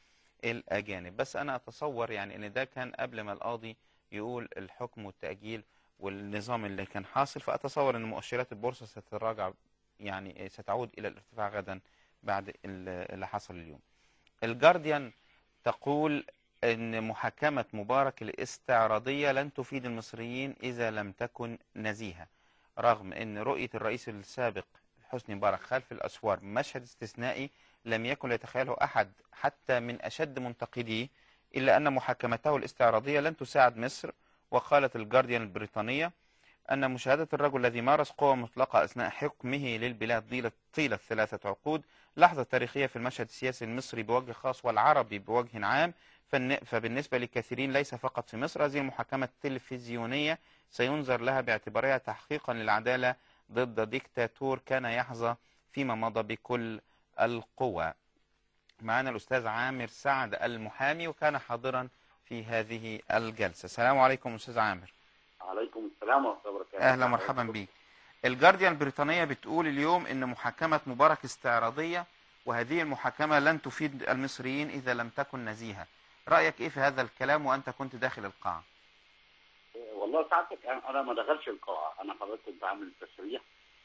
والأجانب بس أنا أتصور يعني أن ده كان قبل ما القاضي يقول الحكم والتأجيل والنظام اللي كان حاصل فأتصور أن مؤشرات البورصة ستتراجع يعني ستعود إلى الارتفاع غدا بعد ال- اللي حصل اليوم الجارديان تقول أن محاكمة مبارك الاستعراضية لن تفيد المصريين إذا لم تكن نزيهة رغم أن رؤية الرئيس السابق حسني مبارك خلف الأسوار مشهد استثنائي لم يكن يتخيله أحد حتى من أشد منتقديه إلا أن محاكمته الاستعراضية لن تساعد مصر وقالت الجارديان البريطانية أن مشاهدة الرجل الذي مارس قوة مطلقة أثناء حكمه للبلاد طيلة, طيلة ثلاثة عقود لحظة تاريخية في المشهد السياسي المصري بوجه خاص والعربي بوجه عام فالن- فبالنسبة لكثيرين ليس فقط في مصر هذه المحاكمة التلفزيونية سينظر لها باعتبارها تحقيقا للعدالة ضد ديكتاتور كان يحظى فيما مضى بكل القوى معنا الأستاذ عامر سعد المحامي وكان حاضرا في هذه الجلسة السلام عليكم أستاذ عامر عليكم السلام ورحمة الله وبركاته اهلا ومرحبا بيك الجارديان البريطانية بتقول اليوم ان محاكمة مبارك استعراضية وهذه المحاكمة لن تفيد المصريين اذا لم تكن نزيهة رأيك ايه في هذا الكلام وانت كنت داخل القاعة والله ساعتك أنا- أنا ما دخلش القاعة أنا حضرتك كنت عامل تسريح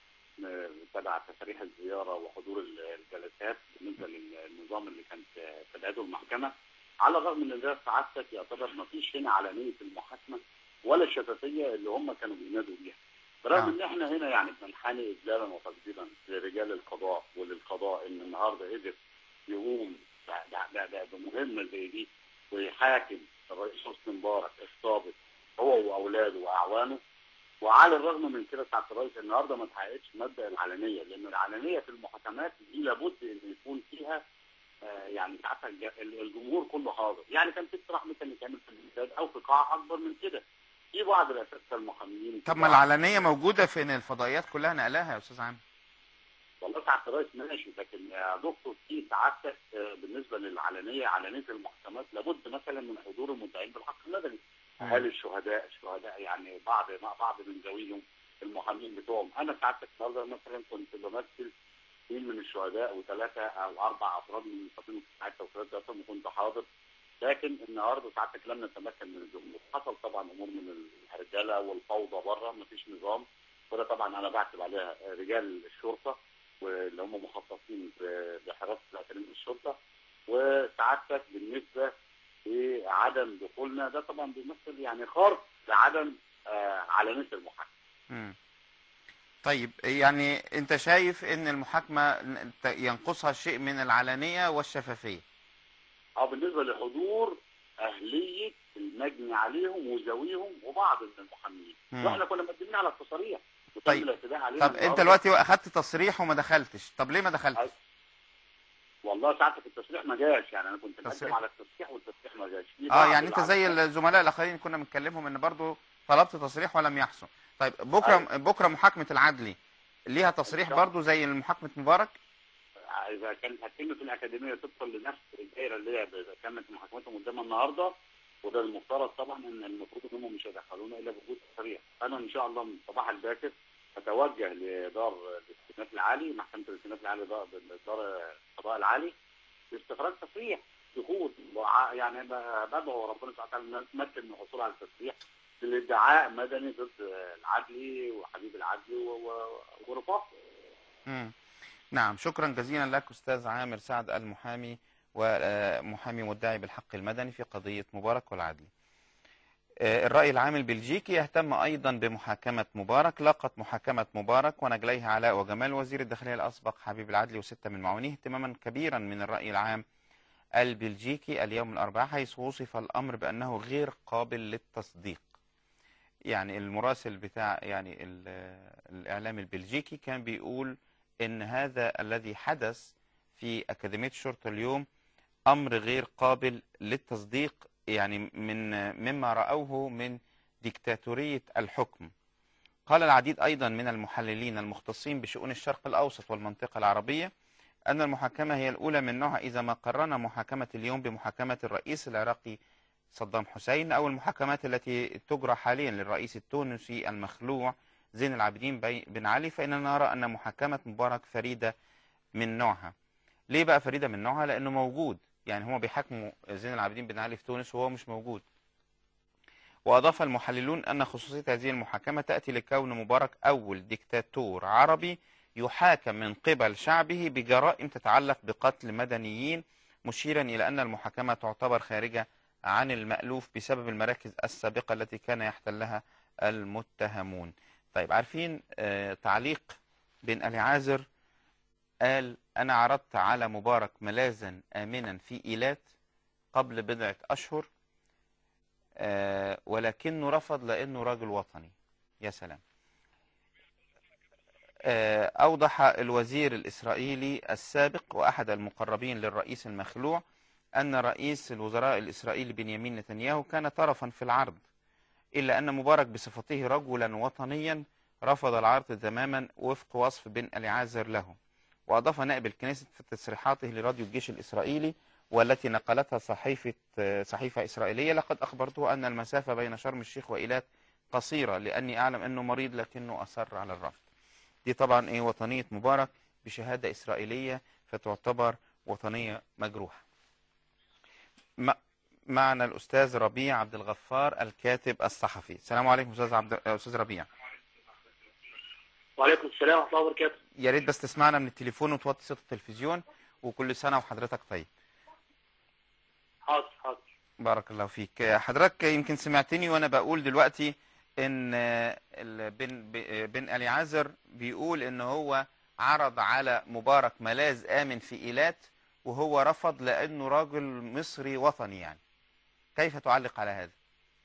آه، تبع تساريح الزياره وحضور ال- الجلسات بالنسبه للنظام اللي كانت آه، تدعته المحكمه على الرغم من ان ده سعادتك يعتبر ما فيش هنا علنيه المحاكمه ولا الشفافيه اللي هم كانوا بينادوا بيها برغم ان احنا هنا يعني بنحني اجلالا وتقديرا لرجال القضاء وللقضاء ان النهارده قدر يقوم ب- ب- ب- بمهمه زي دي ويحاكم الرئيس حسني مبارك السابق هو واولاده واعوانه وعلى الرغم من كده سعاده الرئيس النهارده ما تحققش مبدا العلنيه لان العلنيه في المحاكمات دي لابد ان يكون فيها آه، يعني عارفه الج- الجمهور كله حاضر يعني كان في استراحه مثلا يتعمل في الاستاد او في قاعه اكبر من كده في بعض الاساتذه المحامين طب ما العلنية موجودة في إن الفضائيات كلها نقلها يا أستاذ عامر والله سعاده الرئيس ماشي لكن يا دكتور في سعادتك آه، بالنسبه للعلنيه علنيه المحكمات لابد مثلا من حضور المدعين بالحق المدني اهالي الشهداء الشهداء يعني بعض مع بعض من ذويهم المحامين بتوعهم انا سعادتك النهارده مثلا كنت بمثل اثنين من الشهداء وثلاثه او اربع افراد من المصابين ساعتها وثلاثه اصلا وكنت حاضر لكن النهارده سعادتك لم نتمكن من الجمهور حصل طبعا امور من الرجاله والفوضى بره مفيش نظام وده طبعا انا بعتب عليها رجال الشرطه واللي هم مخصصين ب- بحراسه الاكاديميه الشرطه وسعادتك بالنسبه لعدم دخولنا ده طبعا بيمثل يعني خرق لعدم آه، علنيه المحاكمه مم. طيب يعني أنت شايف إن المحاكمة ن- ت- ينقصها شيء من العلنية والشفافية اه بالنسبه لحضور اهليه المجني عليهم وذويهم وبعض من المحامين مم. واحنا كنا مقدمين على التصاريح وتم طيب. الاعتداء علينا طب أنت النهاردة. دلوقتي أخدت تصريح وما دخلتش طب ليه ما دخلتش والله ساعتك التصريح ما جاش يعني انا كنت مقدم تصريح. على التصريح والتصريح ما جاش في اه بعض يعني انت زي العمل- الزملاء الاخرين كنا بنكلمهم ان برضو طلبت تصريح ولم يحصل طيب بكره بكره محاكمه العدلي ليها تصريح برضو زي محاكمه مبارك اذا كانت هتتم في الاكاديميه طبقا لنفس الدائره اللي هي كانت محاكمتهم قدامنا النهارده وده المفترض طبعا ان المفروض ان هم مش هيدخلونا الا بوجود تصريح انا ان شاء الله من الصباح الباكر اتوجه لدار الاستئناف العالي محكمه الاستئناف العالي دار دار القضاء العالي لاستخراج تصريح دخول وع- يعني ب- بدعو ربنا سبحانه وتعالى نتمكن من الحصول على التصريح للادعاء مدني ضد العدلي وحبيب العدلي و- و- ورفاقه مم. نعم شكرا جزيلا لك استاذ عامر سعد المحامي ومحامي مدعي بالحق المدني في قضيه مبارك والعدلي آه، الرأي العام البلجيكي يهتم أيضا بمحاكمة مبارك لاقت محاكمة مبارك ونجليه علاء وجمال وزير الداخلية الأسبق حبيب العدلي وستة من معاونيه اهتماما كبيرا من الرأي العام البلجيكي اليوم الأربعاء حيث وصف الأمر بأنه غير قابل للتصديق يعني المراسل بتاع يعني ال- الإعلام البلجيكي كان بيقول إن هذا الذي حدث في أكاديمية الشرطة اليوم أمر غير قابل للتصديق يعني من مما رأوه من ديكتاتورية الحكم قال العديد أيضا من المحللين المختصين بشؤون الشرق الأوسط والمنطقة العربية أن المحاكمة هي الأولى من نوعها إذا ما قررنا محاكمة اليوم بمحاكمة الرئيس العراقي صدام حسين أو المحاكمات التي تجرى حاليا للرئيس التونسي المخلوع زين العابدين بي- بن علي فإننا نرى أن محاكمة مبارك فريدة من نوعها ليه بقى فريدة من نوعها لأنه موجود يعني هما بيحاكموا زين العابدين بن علي في تونس وهو مش موجود وأضاف المحللون أن خصوصية هذه المحاكمة تأتي لكون مبارك أول ديكتاتور عربي يحاكم من قبل شعبه بجرائم تتعلق بقتل مدنيين مشيرا إلى أن المحاكمة تعتبر خارجة عن المألوف بسبب المراكز السابقة التي كان يحتلها المتهمون طيب عارفين آه تعليق بن ألي عازر قال أنا عرضت على مبارك ملاذا آمنا في إيلات قبل بضعة أشهر آه ولكنه رفض لأنه راجل وطني يا سلام آه أوضح الوزير الإسرائيلي السابق وأحد المقربين للرئيس المخلوع أن رئيس الوزراء الإسرائيلي بنيامين نتنياهو كان طرفا في العرض إلا أن مبارك بصفته رجلا وطنيا رفض العرض تماما وفق وصف بن ألي عازر له وأضاف نائب الكنيست في تصريحاته لراديو الجيش الإسرائيلي والتي نقلتها صحيفة صحيفة إسرائيلية لقد أخبرته أن المسافة بين شرم الشيخ وإيلات قصيرة لأني أعلم أنه مريض لكنه أصر على الرفض دي طبعا إيه وطنية مبارك بشهادة إسرائيلية فتعتبر وطنية مجروحة م- معنا الأستاذ ربيع عبد الغفار الكاتب الصحفي السلام عليكم أستاذ عبد أستاذ ربيع وعليكم السلام ورحمه الله وبركاته يا ريت بس تسمعنا من التليفون وتوطي صوت التلفزيون وكل سنة وحضرتك طيب حاضر حاضر بارك الله فيك حضرتك يمكن سمعتني وانا بقول دلوقتي ان ال- بن ب- بن علي عازر بيقول ان هو عرض على مبارك ملاذ امن في ايلات وهو رفض لانه راجل مصري وطني يعني كيف تعلق على هذا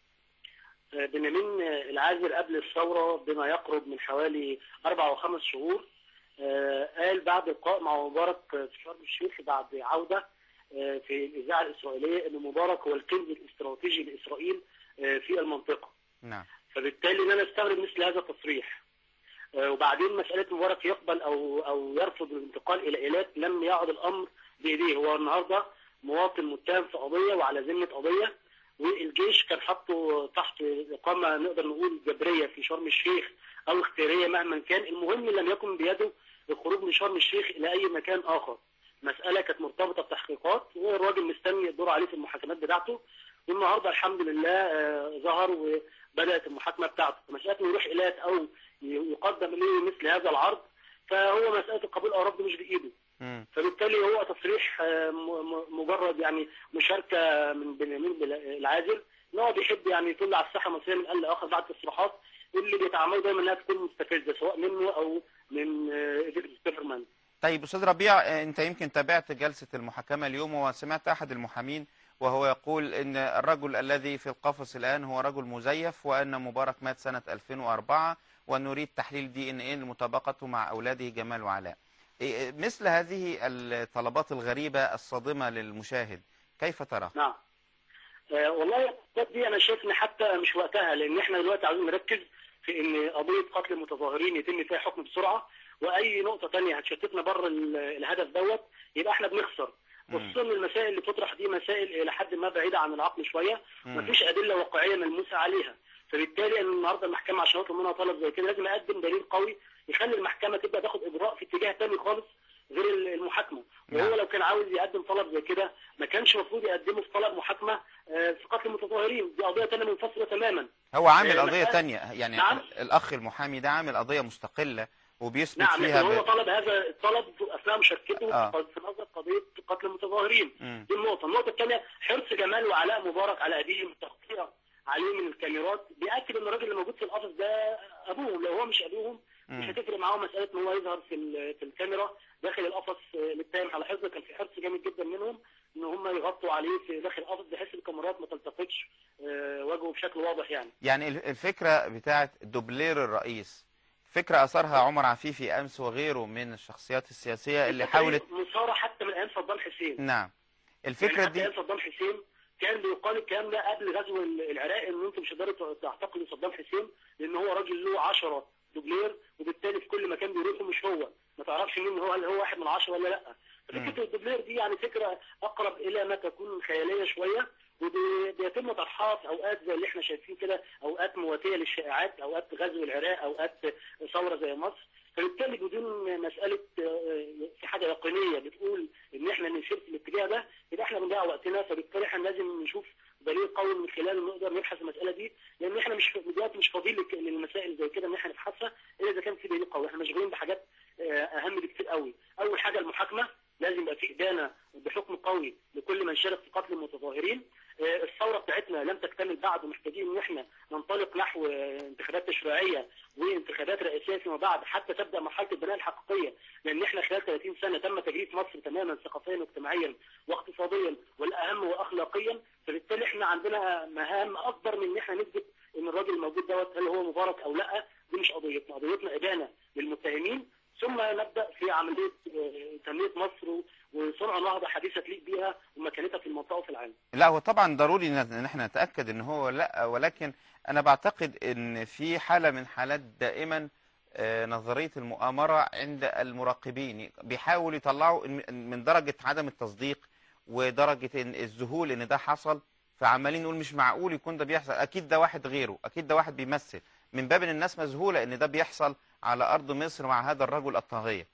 بنيامين العازر قبل الثورة بما يقرب من حوالي أربع أو خمس شهور آه، قال بعد لقاء مع مبارك في شرم الشيخ بعد عودة آه، في الإذاعة الإسرائيلية أن مبارك هو الكنز الاستراتيجي لإسرائيل آه، في المنطقة نعم فبالتالي ان انا استغرب مثل هذا التصريح آه، وبعدين مساله مبارك يقبل او او يرفض الانتقال الى ايلات لم يعد الامر بايديه هو النهارده مواطن متهم في قضيه وعلى ذمه قضيه والجيش كان حاطه تحت اقامه نقدر نقول جبريه في شرم الشيخ او اختياريه مهما كان المهم لم يكن بيده الخروج من شرم الشيخ الى اي مكان اخر مساله كانت مرتبطه بتحقيقات والراجل مستني الدور عليه في المحاكمات بتاعته والنهارده الحمد لله آه، ظهر وبدات المحاكمه بتاعته مساله انه يروح ايلات او يقدم له مثل هذا العرض فهو مساله القبول او الرفض مش بايده فبالتالي هو تصريح آه، م- م- مجرد يعني مشاركه من بنيامين بل- العازل ان هو بيحب يعني يطل على الساحه المصريه من قال لاخر بعد تصريحات اللي بيتعاملوا دايما انها تكون مستفزه سواء منه او من آه، فيكتور ستيفرمان طيب استاذ ربيع آه، انت يمكن تابعت جلسة المحاكمة اليوم وسمعت احد المحامين وهو يقول ان الرجل الذي في القفص الان هو رجل مزيف وان مبارك مات سنة 2004 وان نريد تحليل دي ان ايه لمطابقته مع اولاده جمال وعلاء إيه- مثل هذه الطلبات الغريبة الصادمة للمشاهد كيف ترى نعم آه والله الأسباب دي انا شايف ان حتى مش وقتها لان احنا دلوقتي عاوزين نركز في ان قضيه قتل المتظاهرين يتم فيها حكم بسرعه واي نقطه تانية هتشتتنا بره ال- الهدف دوت يبقى احنا بنخسر خصوصا إن المسائل اللي بتطرح دي مسائل الى حد ما بعيده عن العقل شويه مم. مفيش ادله واقعيه ملموسه عليها فبالتالي أنا النهارده المحكمه عشان يطلب منها طلب زي كده لازم اقدم دليل قوي يخلي المحكمه تبدا تاخد اجراء في اتجاه تاني خالص غير المحاكمه وهو لو كان عاوز يقدم طلب زي كده ما كانش المفروض يقدمه في طلب محاكمه آه، في قتل المتظاهرين دي قضيه ثانيه منفصله تماما هو عامل آه، قضية مسألة- تانية يعني نعم الاخ المحامي ده عامل قضية مستقلة وبيثبت نعم فيها لكن هو ب... طلب هذا الطلب اثناء مشاركته آه. في نظر قضيه قتل المتظاهرين مم. دي النقطه، النقطه الثانيه حرص جمال وعلاء مبارك على ابيهم التغطيه عليه من الكاميرات بياكد ان الراجل اللي موجود في القفص ده ابوهم لو هو مش ابوهم مش مم. هتفرق معاهم مساله ان هو يظهر في ال- في الكاميرا داخل القفص آه، متهم على حفظه كان في حرص جامد جدا منهم ان هم يغطوا عليه في داخل القفص بحيث الكاميرات ما تلتقطش آه، وجهه بشكل واضح يعني يعني ال- الفكرة بتاعت دوبلير الرئيس فكرة أثرها عمر عفيفي أمس وغيره من الشخصيات السياسية اللي حاولت مثاره حتى من ايام صدام حسين نعم الفكرة يعني حتى دي ايام صدام حسين كان بيقال الكلام ده قبل غزو العراق ان انتم مش هتقدروا تعتقلوا صدام حسين لان هو راجل له 10 دوبلير وبالتالي في كل مكان بيروحوا مش هو ما تعرفش مين هو هل هو واحد من عشرة ولا لا فكره الدوبلير دي يعني فكره اقرب الى ما تكون خياليه شويه وبيتم طرحها في اوقات زي اللي احنا شايفين كده اوقات مواتيه للشائعات اوقات غزو العراق اوقات ثوره زي مصر فبالتالي بدون مساله آه، في حاجه يقينيه بتقول ان احنا نسير في الاتجاه ده يبقى احنا بنضيع وقتنا فبالتالي احنا لازم نشوف دليل قوي من خلاله نقدر نبحث المساله دي لان احنا مش دلوقتي مش فاضيين لك- للمسائل زي كده ان احنا نبحثها الا اذا كان في دليل قوي احنا مشغولين بحاجات آه، اهم بكتير قوي اول حاجه المحاكمه لازم يبقى في ادانه بحكم قوي لكل من شارك في قتل المتظاهرين آه، الثوره بتاعتنا لم تكتمل بعد ومحتاجين ان احنا ننطلق نحو آه، انتخابات تشريعيه وانتخابات رئاسيه فيما بعد حتى تبدا مرحله البناء الحقيقيه لان احنا خلال 30 سنه تم تجريف مصر تماما ثقافيا واجتماعيا واقتصاديا والاهم واخلاقيا فبالتالي احنا عندنا مهام اكبر من ان احنا نثبت ان الراجل الموجود دوت هل هو مبارك او لا دي مش قضيتنا قضيتنا ادانه للمتهمين ثم نبدا في عمليه آه، تنميه مصر وصنع نهضه حديثه تليق بها ومكانتها في المنطقه وفي العالم لا هو طبعا ضروري ان إن احنا نتأكد ان هو لا ولكن انا بعتقد ان في حالة من حالات دائما آه، نظرية المؤامرة عند المراقبين بيحاولوا يطلعوا إن- من درجة عدم التصديق ودرجة إن الذهول ان ده حصل فعمالين نقول مش معقول يكون ده بيحصل اكيد ده واحد غيره اكيد ده واحد بيمثل من باب ان الناس مذهولة ان ده بيحصل على ارض مصر مع هذا الرجل الطاغية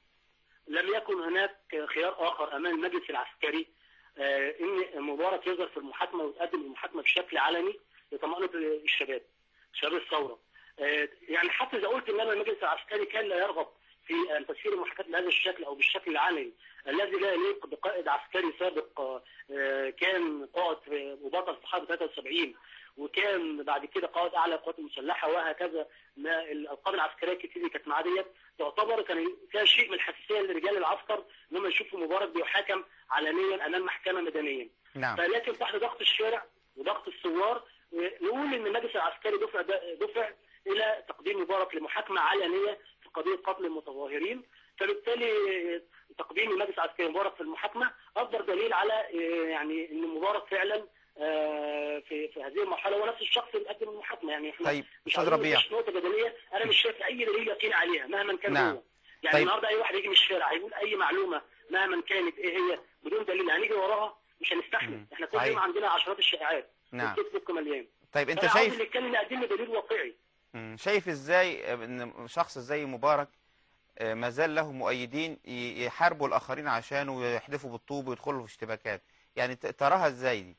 لم يكن هناك خيار اخر امام المجلس العسكري آه، ان مبارك يظهر في المحاكمه ويتقدم المحاكمه بشكل علني لطمانه الشباب شباب الثوره آه، يعني حتى اذا قلت ان انا المجلس العسكري كان لا يرغب في ان تسيير المحاكمات بهذا الشكل او بالشكل العلني الذي لا يليق بقائد عسكري سابق آه، آه، كان قائد في- وبطل في حرب 73 وكان بعد كده قائد اعلى القوات المسلحه وهكذا ما الالقاب العسكريه الكتير اللي كانت معاه ديت تعتبر كان فيها شيء من الحساسيه لرجال العسكر ان هم يشوفوا مبارك بيحاكم علنيا امام محكمه مدنيه نعم فلكن تحت ضغط الشارع وضغط الثوار نقول ان المجلس العسكري دفع دفع الى تقديم مبارك لمحاكمه علنيه في قضيه قتل المتظاهرين فبالتالي تقديم المجلس العسكري مبارك في المحاكمه اكبر دليل على آه، يعني ان مبارك فعلا آه، في في هذه المرحله هو نفس الشخص اللي قدم المحاكمه يعني احنا طيب مش استاذ عايزين ربيع نخش نقطه جدليه انا مش شايف اي دليل يقين عليها مهما كان نعم. هو يعني طيب. النهارده اي واحد يجي من الشارع هيقول اي معلومه مهما كانت ايه هي بدون دليل هنيجي وراها مش هنستحمل احنا كل صحيح. يوم عندنا عشرات الشائعات نعم. والفيسبوك مليان طيب انت فأنا عاوز شايف اللي يتكلم يقدم لي دليل واقعي مم. شايف ازاي ان شخص زي مبارك آه، ما زال له مؤيدين ي- يحاربوا الاخرين عشانه ويحدفوا بالطوب ويدخلوا في اشتباكات يعني ت- تراها ازاي دي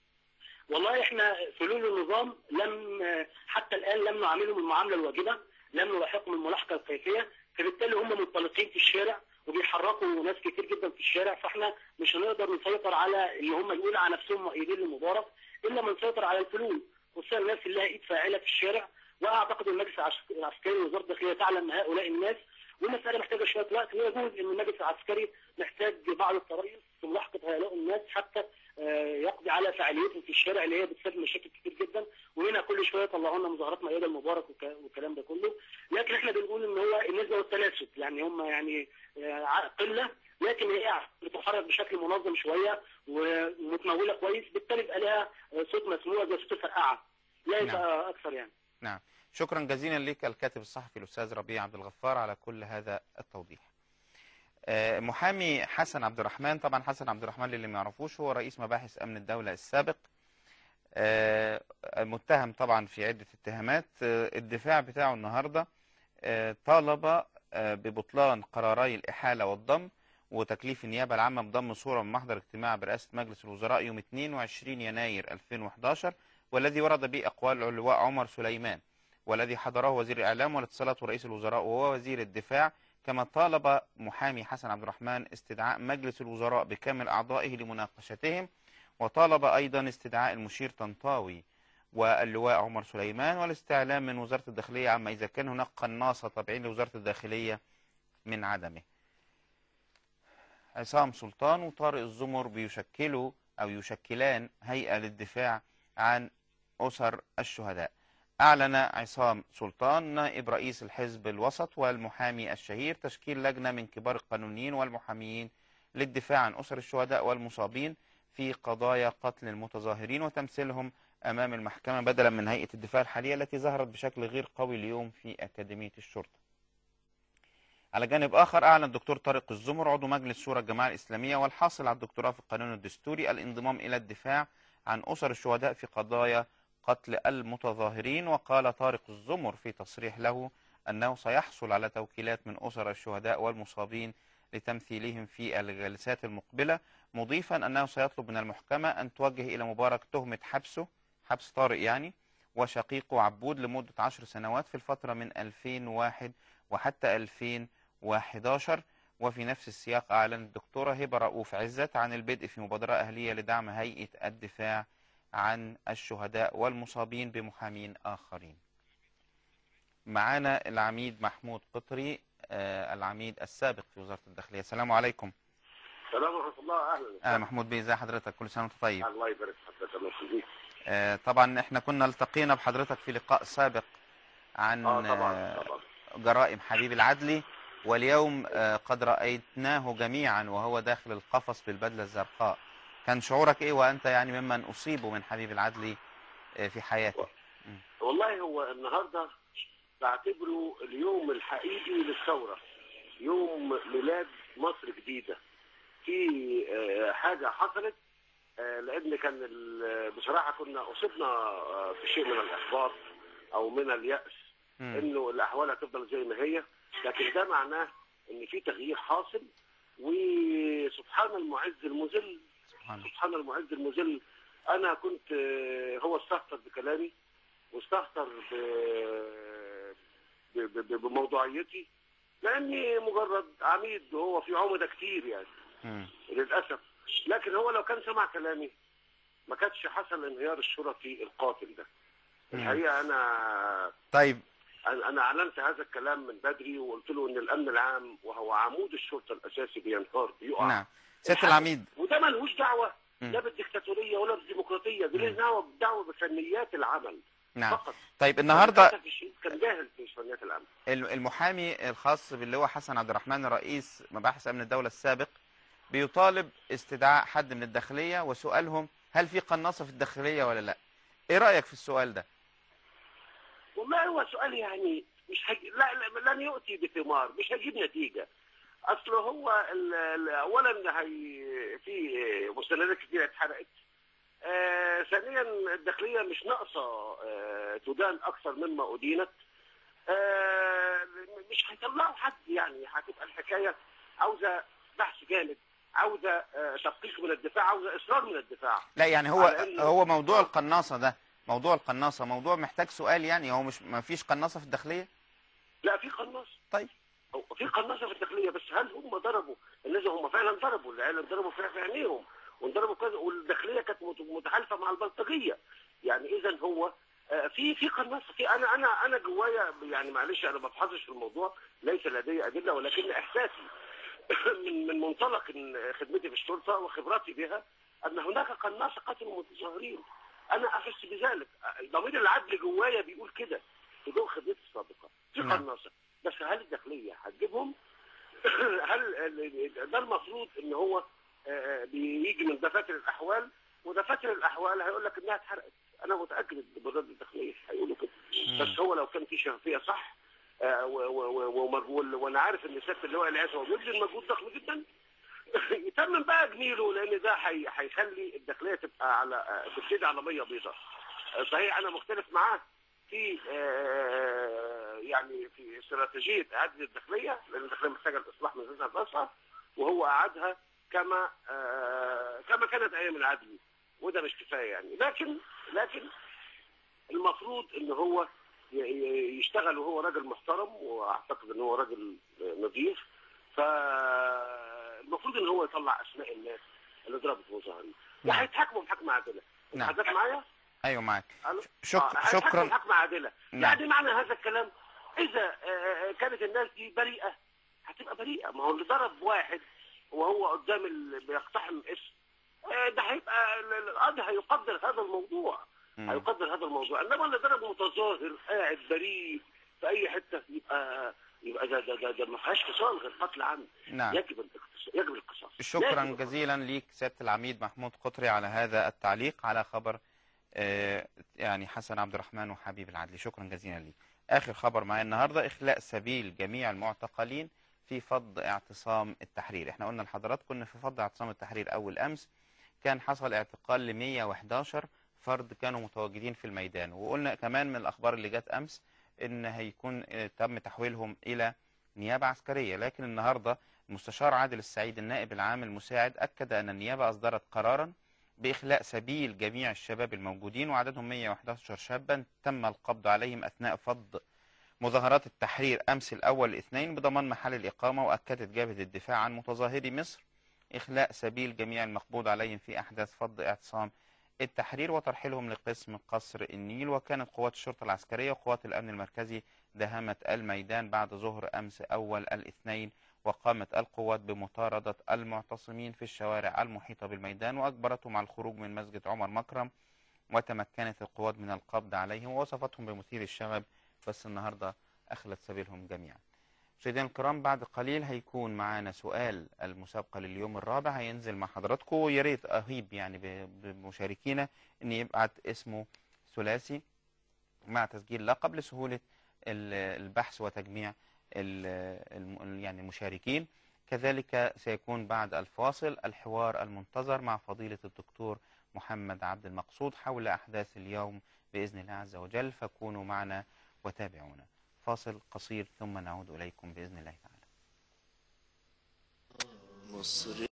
والله احنا فلول النظام لم حتى الان لم نعاملهم المعامله الواجبه لم نلاحقهم الملاحقه الكيفيه فبالتالي هم منطلقين في الشارع وبيحركوا ناس كتير جدا في الشارع فاحنا مش هنقدر نسيطر على اللي هم يقولوا على نفسهم مؤيدين للمبارك الا ما نسيطر على الفلول خصوصا الناس اللي لها ايد فاعله في الشارع واعتقد المجلس العسك- العسكري ووزاره الداخليه تعلم هؤلاء الناس والمساله محتاجه شويه وقت ويجوز ان المجلس العسكري محتاج بعض الطرائف في ملاحقه هؤلاء الناس حتى آه، يقضي على فعاليتهم في الشارع اللي هي بتسبب مشاكل كتير جدا وهنا كل شويه يطلعوا لنا مظاهرات مؤيده لمبارك وك- والكلام ده كله لكن احنا بنقول ان هو النسبه والتناسب يعني هم يعني آه، ع- قله لكن هي بتتحرك بشكل منظم شويه ومتموله كويس بالتالي يبقى لها آه، صوت مسموع زي صوت الفرقعه لا يبقى اكثر يعني نعم شكرا جزيلا لك الكاتب الصحفي الاستاذ ربيع عبد الغفار على كل هذا التوضيح آه، محامي حسن عبد الرحمن طبعا حسن عبد الرحمن للي ما يعرفوش هو رئيس مباحث امن الدوله السابق آه، متهم طبعا في عده اتهامات آه، الدفاع بتاعه النهارده آه، طالب آه، ببطلان قراري الاحاله والضم وتكليف النيابه العامه بضم صوره من محضر اجتماع برئاسه مجلس الوزراء يوم 22 يناير 2011 والذي ورد به اقوال اللواء عمر سليمان والذي حضره وزير الاعلام والاتصالات ورئيس الوزراء وهو وزير الدفاع كما طالب محامي حسن عبد الرحمن استدعاء مجلس الوزراء بكامل اعضائه لمناقشتهم وطالب ايضا استدعاء المشير طنطاوي واللواء عمر سليمان والاستعلام من وزاره الداخليه عما اذا كان هناك قناصه تابعين لوزاره الداخليه من عدمه. عصام سلطان وطارق الزمر بيشكلوا او يشكلان هيئه للدفاع عن اسر الشهداء. أعلن عصام سلطان نائب رئيس الحزب الوسط والمحامي الشهير تشكيل لجنة من كبار القانونيين والمحاميين للدفاع عن أسر الشهداء والمصابين في قضايا قتل المتظاهرين وتمثيلهم أمام المحكمة بدلا من هيئة الدفاع الحالية التي ظهرت بشكل غير قوي اليوم في أكاديمية الشرطة. على جانب آخر أعلن الدكتور طارق الزمر عضو مجلس شورى الجماعة الإسلامية والحاصل على الدكتوراه في القانون الدستوري الانضمام إلى الدفاع عن أسر الشهداء في قضايا قتل المتظاهرين وقال طارق الزمر في تصريح له أنه سيحصل على توكيلات من أسر الشهداء والمصابين لتمثيلهم في الجلسات المقبلة مضيفا أنه سيطلب من المحكمة أن توجه إلى مبارك تهمة حبسه حبس طارق يعني وشقيقه عبود لمدة عشر سنوات في الفترة من 2001 وحتى 2011 وفي نفس السياق أعلن الدكتورة هبة رؤوف عزت عن البدء في مبادرة أهلية لدعم هيئة الدفاع عن الشهداء والمصابين بمحامين آخرين معانا العميد محمود قطري آه، العميد السابق في وزارة الداخلية السلام عليكم السلام ورحمه الله اهلا آه محمود بيه ازي حضرتك كل سنة وانت طيب الله يبارك في حضرتك الله يخليك آه طبعا احنا كنا التقينا بحضرتك في لقاء سابق عن اه طبعا آه، طبعا جرائم حبيب العدلي واليوم آه، قد رأيناه جميعا وهو داخل القفص بالبدلة الزرقاء كان شعورك ايه وانت يعني ممن اصيبوا من حبيب العدلي آه، في حياته والله هو النهارده بعتبره اليوم الحقيقي للثوره يوم ميلاد مصر جديده في آه، حاجه حصلت آه، لان كان ال- بصراحه كنا اصبنا آه، في شيء من الاحباط او من الياس انه الاحوال هتفضل زي ما هي لكن ده معناه ان في تغيير حاصل وسبحان المعز المذل سبحان المعز المذل انا كنت آه، هو استهتر بكلامي واستهتر ب- ب- ب- بموضوعيتي لاني مجرد عميد وهو في عمده كتير يعني مم. للاسف لكن هو لو كان سمع كلامي ما كانش حصل انهيار الشرطي القاتل ده الحقيقه انا طيب انا أنا اعلنت هذا الكلام من بدري وقلت له ان الامن العام وهو عمود الشرطه الاساسي بينهار بيقع نعم سيادة العميد وده ملهوش دعوه مم. لا بالديكتاتوريه ولا بالديمقراطيه ده له دعوه دعوه بفنيات العمل نعم فقط طيب النهارده للأسف الشديد كان جاهل في فنيات العمل الم- المحامي الخاص باللواء حسن عبد الرحمن رئيس مباحث امن الدوله السابق بيطالب استدعاء حد من الداخليه وسؤالهم هل في قناصه في الداخليه ولا لا ايه رايك في السؤال ده والله هو سؤال يعني مش هج... لا, لا لن يؤتي بثمار مش هيجيب نتيجه اصل هو ال... ال... اولا هي في مستندات كتير اتحرقت آه ثانيا الداخليه مش ناقصه آه تدان اكثر مما ادينت آه مش هيطلعوا حد يعني هتبقى الحكايه عاوزه بحث جامد عاوزه آه تدقيق من الدفاع عاوزه اصرار من الدفاع لا يعني هو على إنه- هو موضوع القناصه ده موضوع القناصه موضوع محتاج سؤال يعني هو مش ما فيش قناصه في الداخليه لا في قناص طيب هو في قناصه في الداخليه بس هل هم ضربوا الناس هم فعلا ضربوا العيال ضربوا في في عينيهم وانضربوا كذا والداخليه كانت مت- متحالفه مع البلطجيه يعني اذا هو آه، في في قناصه في انا انا انا جوايا يعني معلش انا ما بفحصش في الموضوع ليس لدي ادله ولكن احساسي من من منطلق إن خدمتي في الشرطه وخبرتي بها ان هناك قناصه قتلوا المتظاهرين انا احس بذلك ضمير العدل جوايا بيقول كده في ضوء خبرتي السابقه في نعم. قناصه بس هل الداخليه هتجيبهم؟ هل ال- ده المفروض ان هو آه، بيجي من دفاتر الاحوال ودفاتر الاحوال هيقول لك انها اتحرقت انا متاكد بضد الداخليه هيقولوا كده بس هو لو كان في شفافيه صح آه، و- و- و- ومجهول وانا عارف ان سياده اللواء العيسى هو بيبذل مجهود ضخم جدا يتمم بقى جميله لان ده هي- هيخلي الداخليه تبقى على آه، تبتدي على ميه بيضاء آه، صحيح انا مختلف معاه في آه، يعني في استراتيجيه اعاده الداخليه لان الداخليه محتاجه الاصلاح من ذاتها بنفسها وهو اعادها كما آه، كما كانت ايام العدل وده مش كفايه يعني لكن لكن المفروض ان هو ي- ي- يشتغل وهو راجل محترم واعتقد ان هو راجل نظيف فالمفروض ان هو يطلع اسماء الناس اللي ضربت مظاهرين نعم. وهيتحاكموا بحكم عادله نعم. حضرتك معايا؟ ايوه معاك ألو؟ شك- آه، هيتحاكموا شكرا بحكم عادله نعم. يعني معنى هذا الكلام اذا آه، كانت الناس دي بريئه هتبقى بريئه ما هو اللي ضرب واحد وهو قدام اللي بيقتحم اسم آه، ده هيبقى ال- ال- القاضي هيقدر هذا الموضوع مم. هيقدر هذا الموضوع انما اللي ضرب متظاهر قاعد بريء في اي حته يبقى يبقى ده ده ده, ده ما فيهاش فصال غير قتل عمد نعم. يجب الاقتص- يجب القصاص شكرا لازم جزيلا ليك سياده العميد محمود قطري على هذا التعليق على خبر آه، يعني حسن عبد الرحمن وحبيب العدلي شكرا جزيلا ليك اخر خبر معايا النهارده اخلاء سبيل جميع المعتقلين في فض اعتصام التحرير احنا قلنا لحضراتكم كنا في فض اعتصام التحرير اول امس كان حصل اعتقال ل 111 فرد كانوا متواجدين في الميدان وقلنا كمان من الاخبار اللي جت امس ان هيكون آه، تم تحويلهم الى نيابه عسكريه لكن النهارده المستشار عادل السعيد النائب العام المساعد اكد ان النيابه اصدرت قرارا باخلاء سبيل جميع الشباب الموجودين وعددهم 111 شابا تم القبض عليهم اثناء فض مظاهرات التحرير امس الاول الاثنين بضمان محل الاقامه واكدت جبهه الدفاع عن متظاهري مصر اخلاء سبيل جميع المقبوض عليهم في احداث فض اعتصام التحرير وترحيلهم لقسم قصر النيل وكانت قوات الشرطه العسكريه وقوات الامن المركزي دهمت الميدان بعد ظهر امس اول الاثنين وقامت القوات بمطاردة المعتصمين في الشوارع المحيطة بالميدان وأجبرتهم على الخروج من مسجد عمر مكرم وتمكنت القوات من القبض عليهم ووصفتهم بمثير الشغب بس النهاردة أخلت سبيلهم جميعا مشاهدينا الكرام بعد قليل هيكون معانا سؤال المسابقة لليوم الرابع هينزل مع حضراتكم ويا ريت أهيب يعني ب- بمشاركينا إن يبعت اسمه ثلاثي مع تسجيل لقب لسهولة ال- البحث وتجميع ال- الم- يعني المشاركين كذلك سيكون بعد الفاصل الحوار المنتظر مع فضيلة الدكتور محمد عبد المقصود حول أحداث اليوم بإذن الله عز وجل فكونوا معنا وتابعونا فاصل قصير ثم نعود إليكم بإذن الله تعالى مصر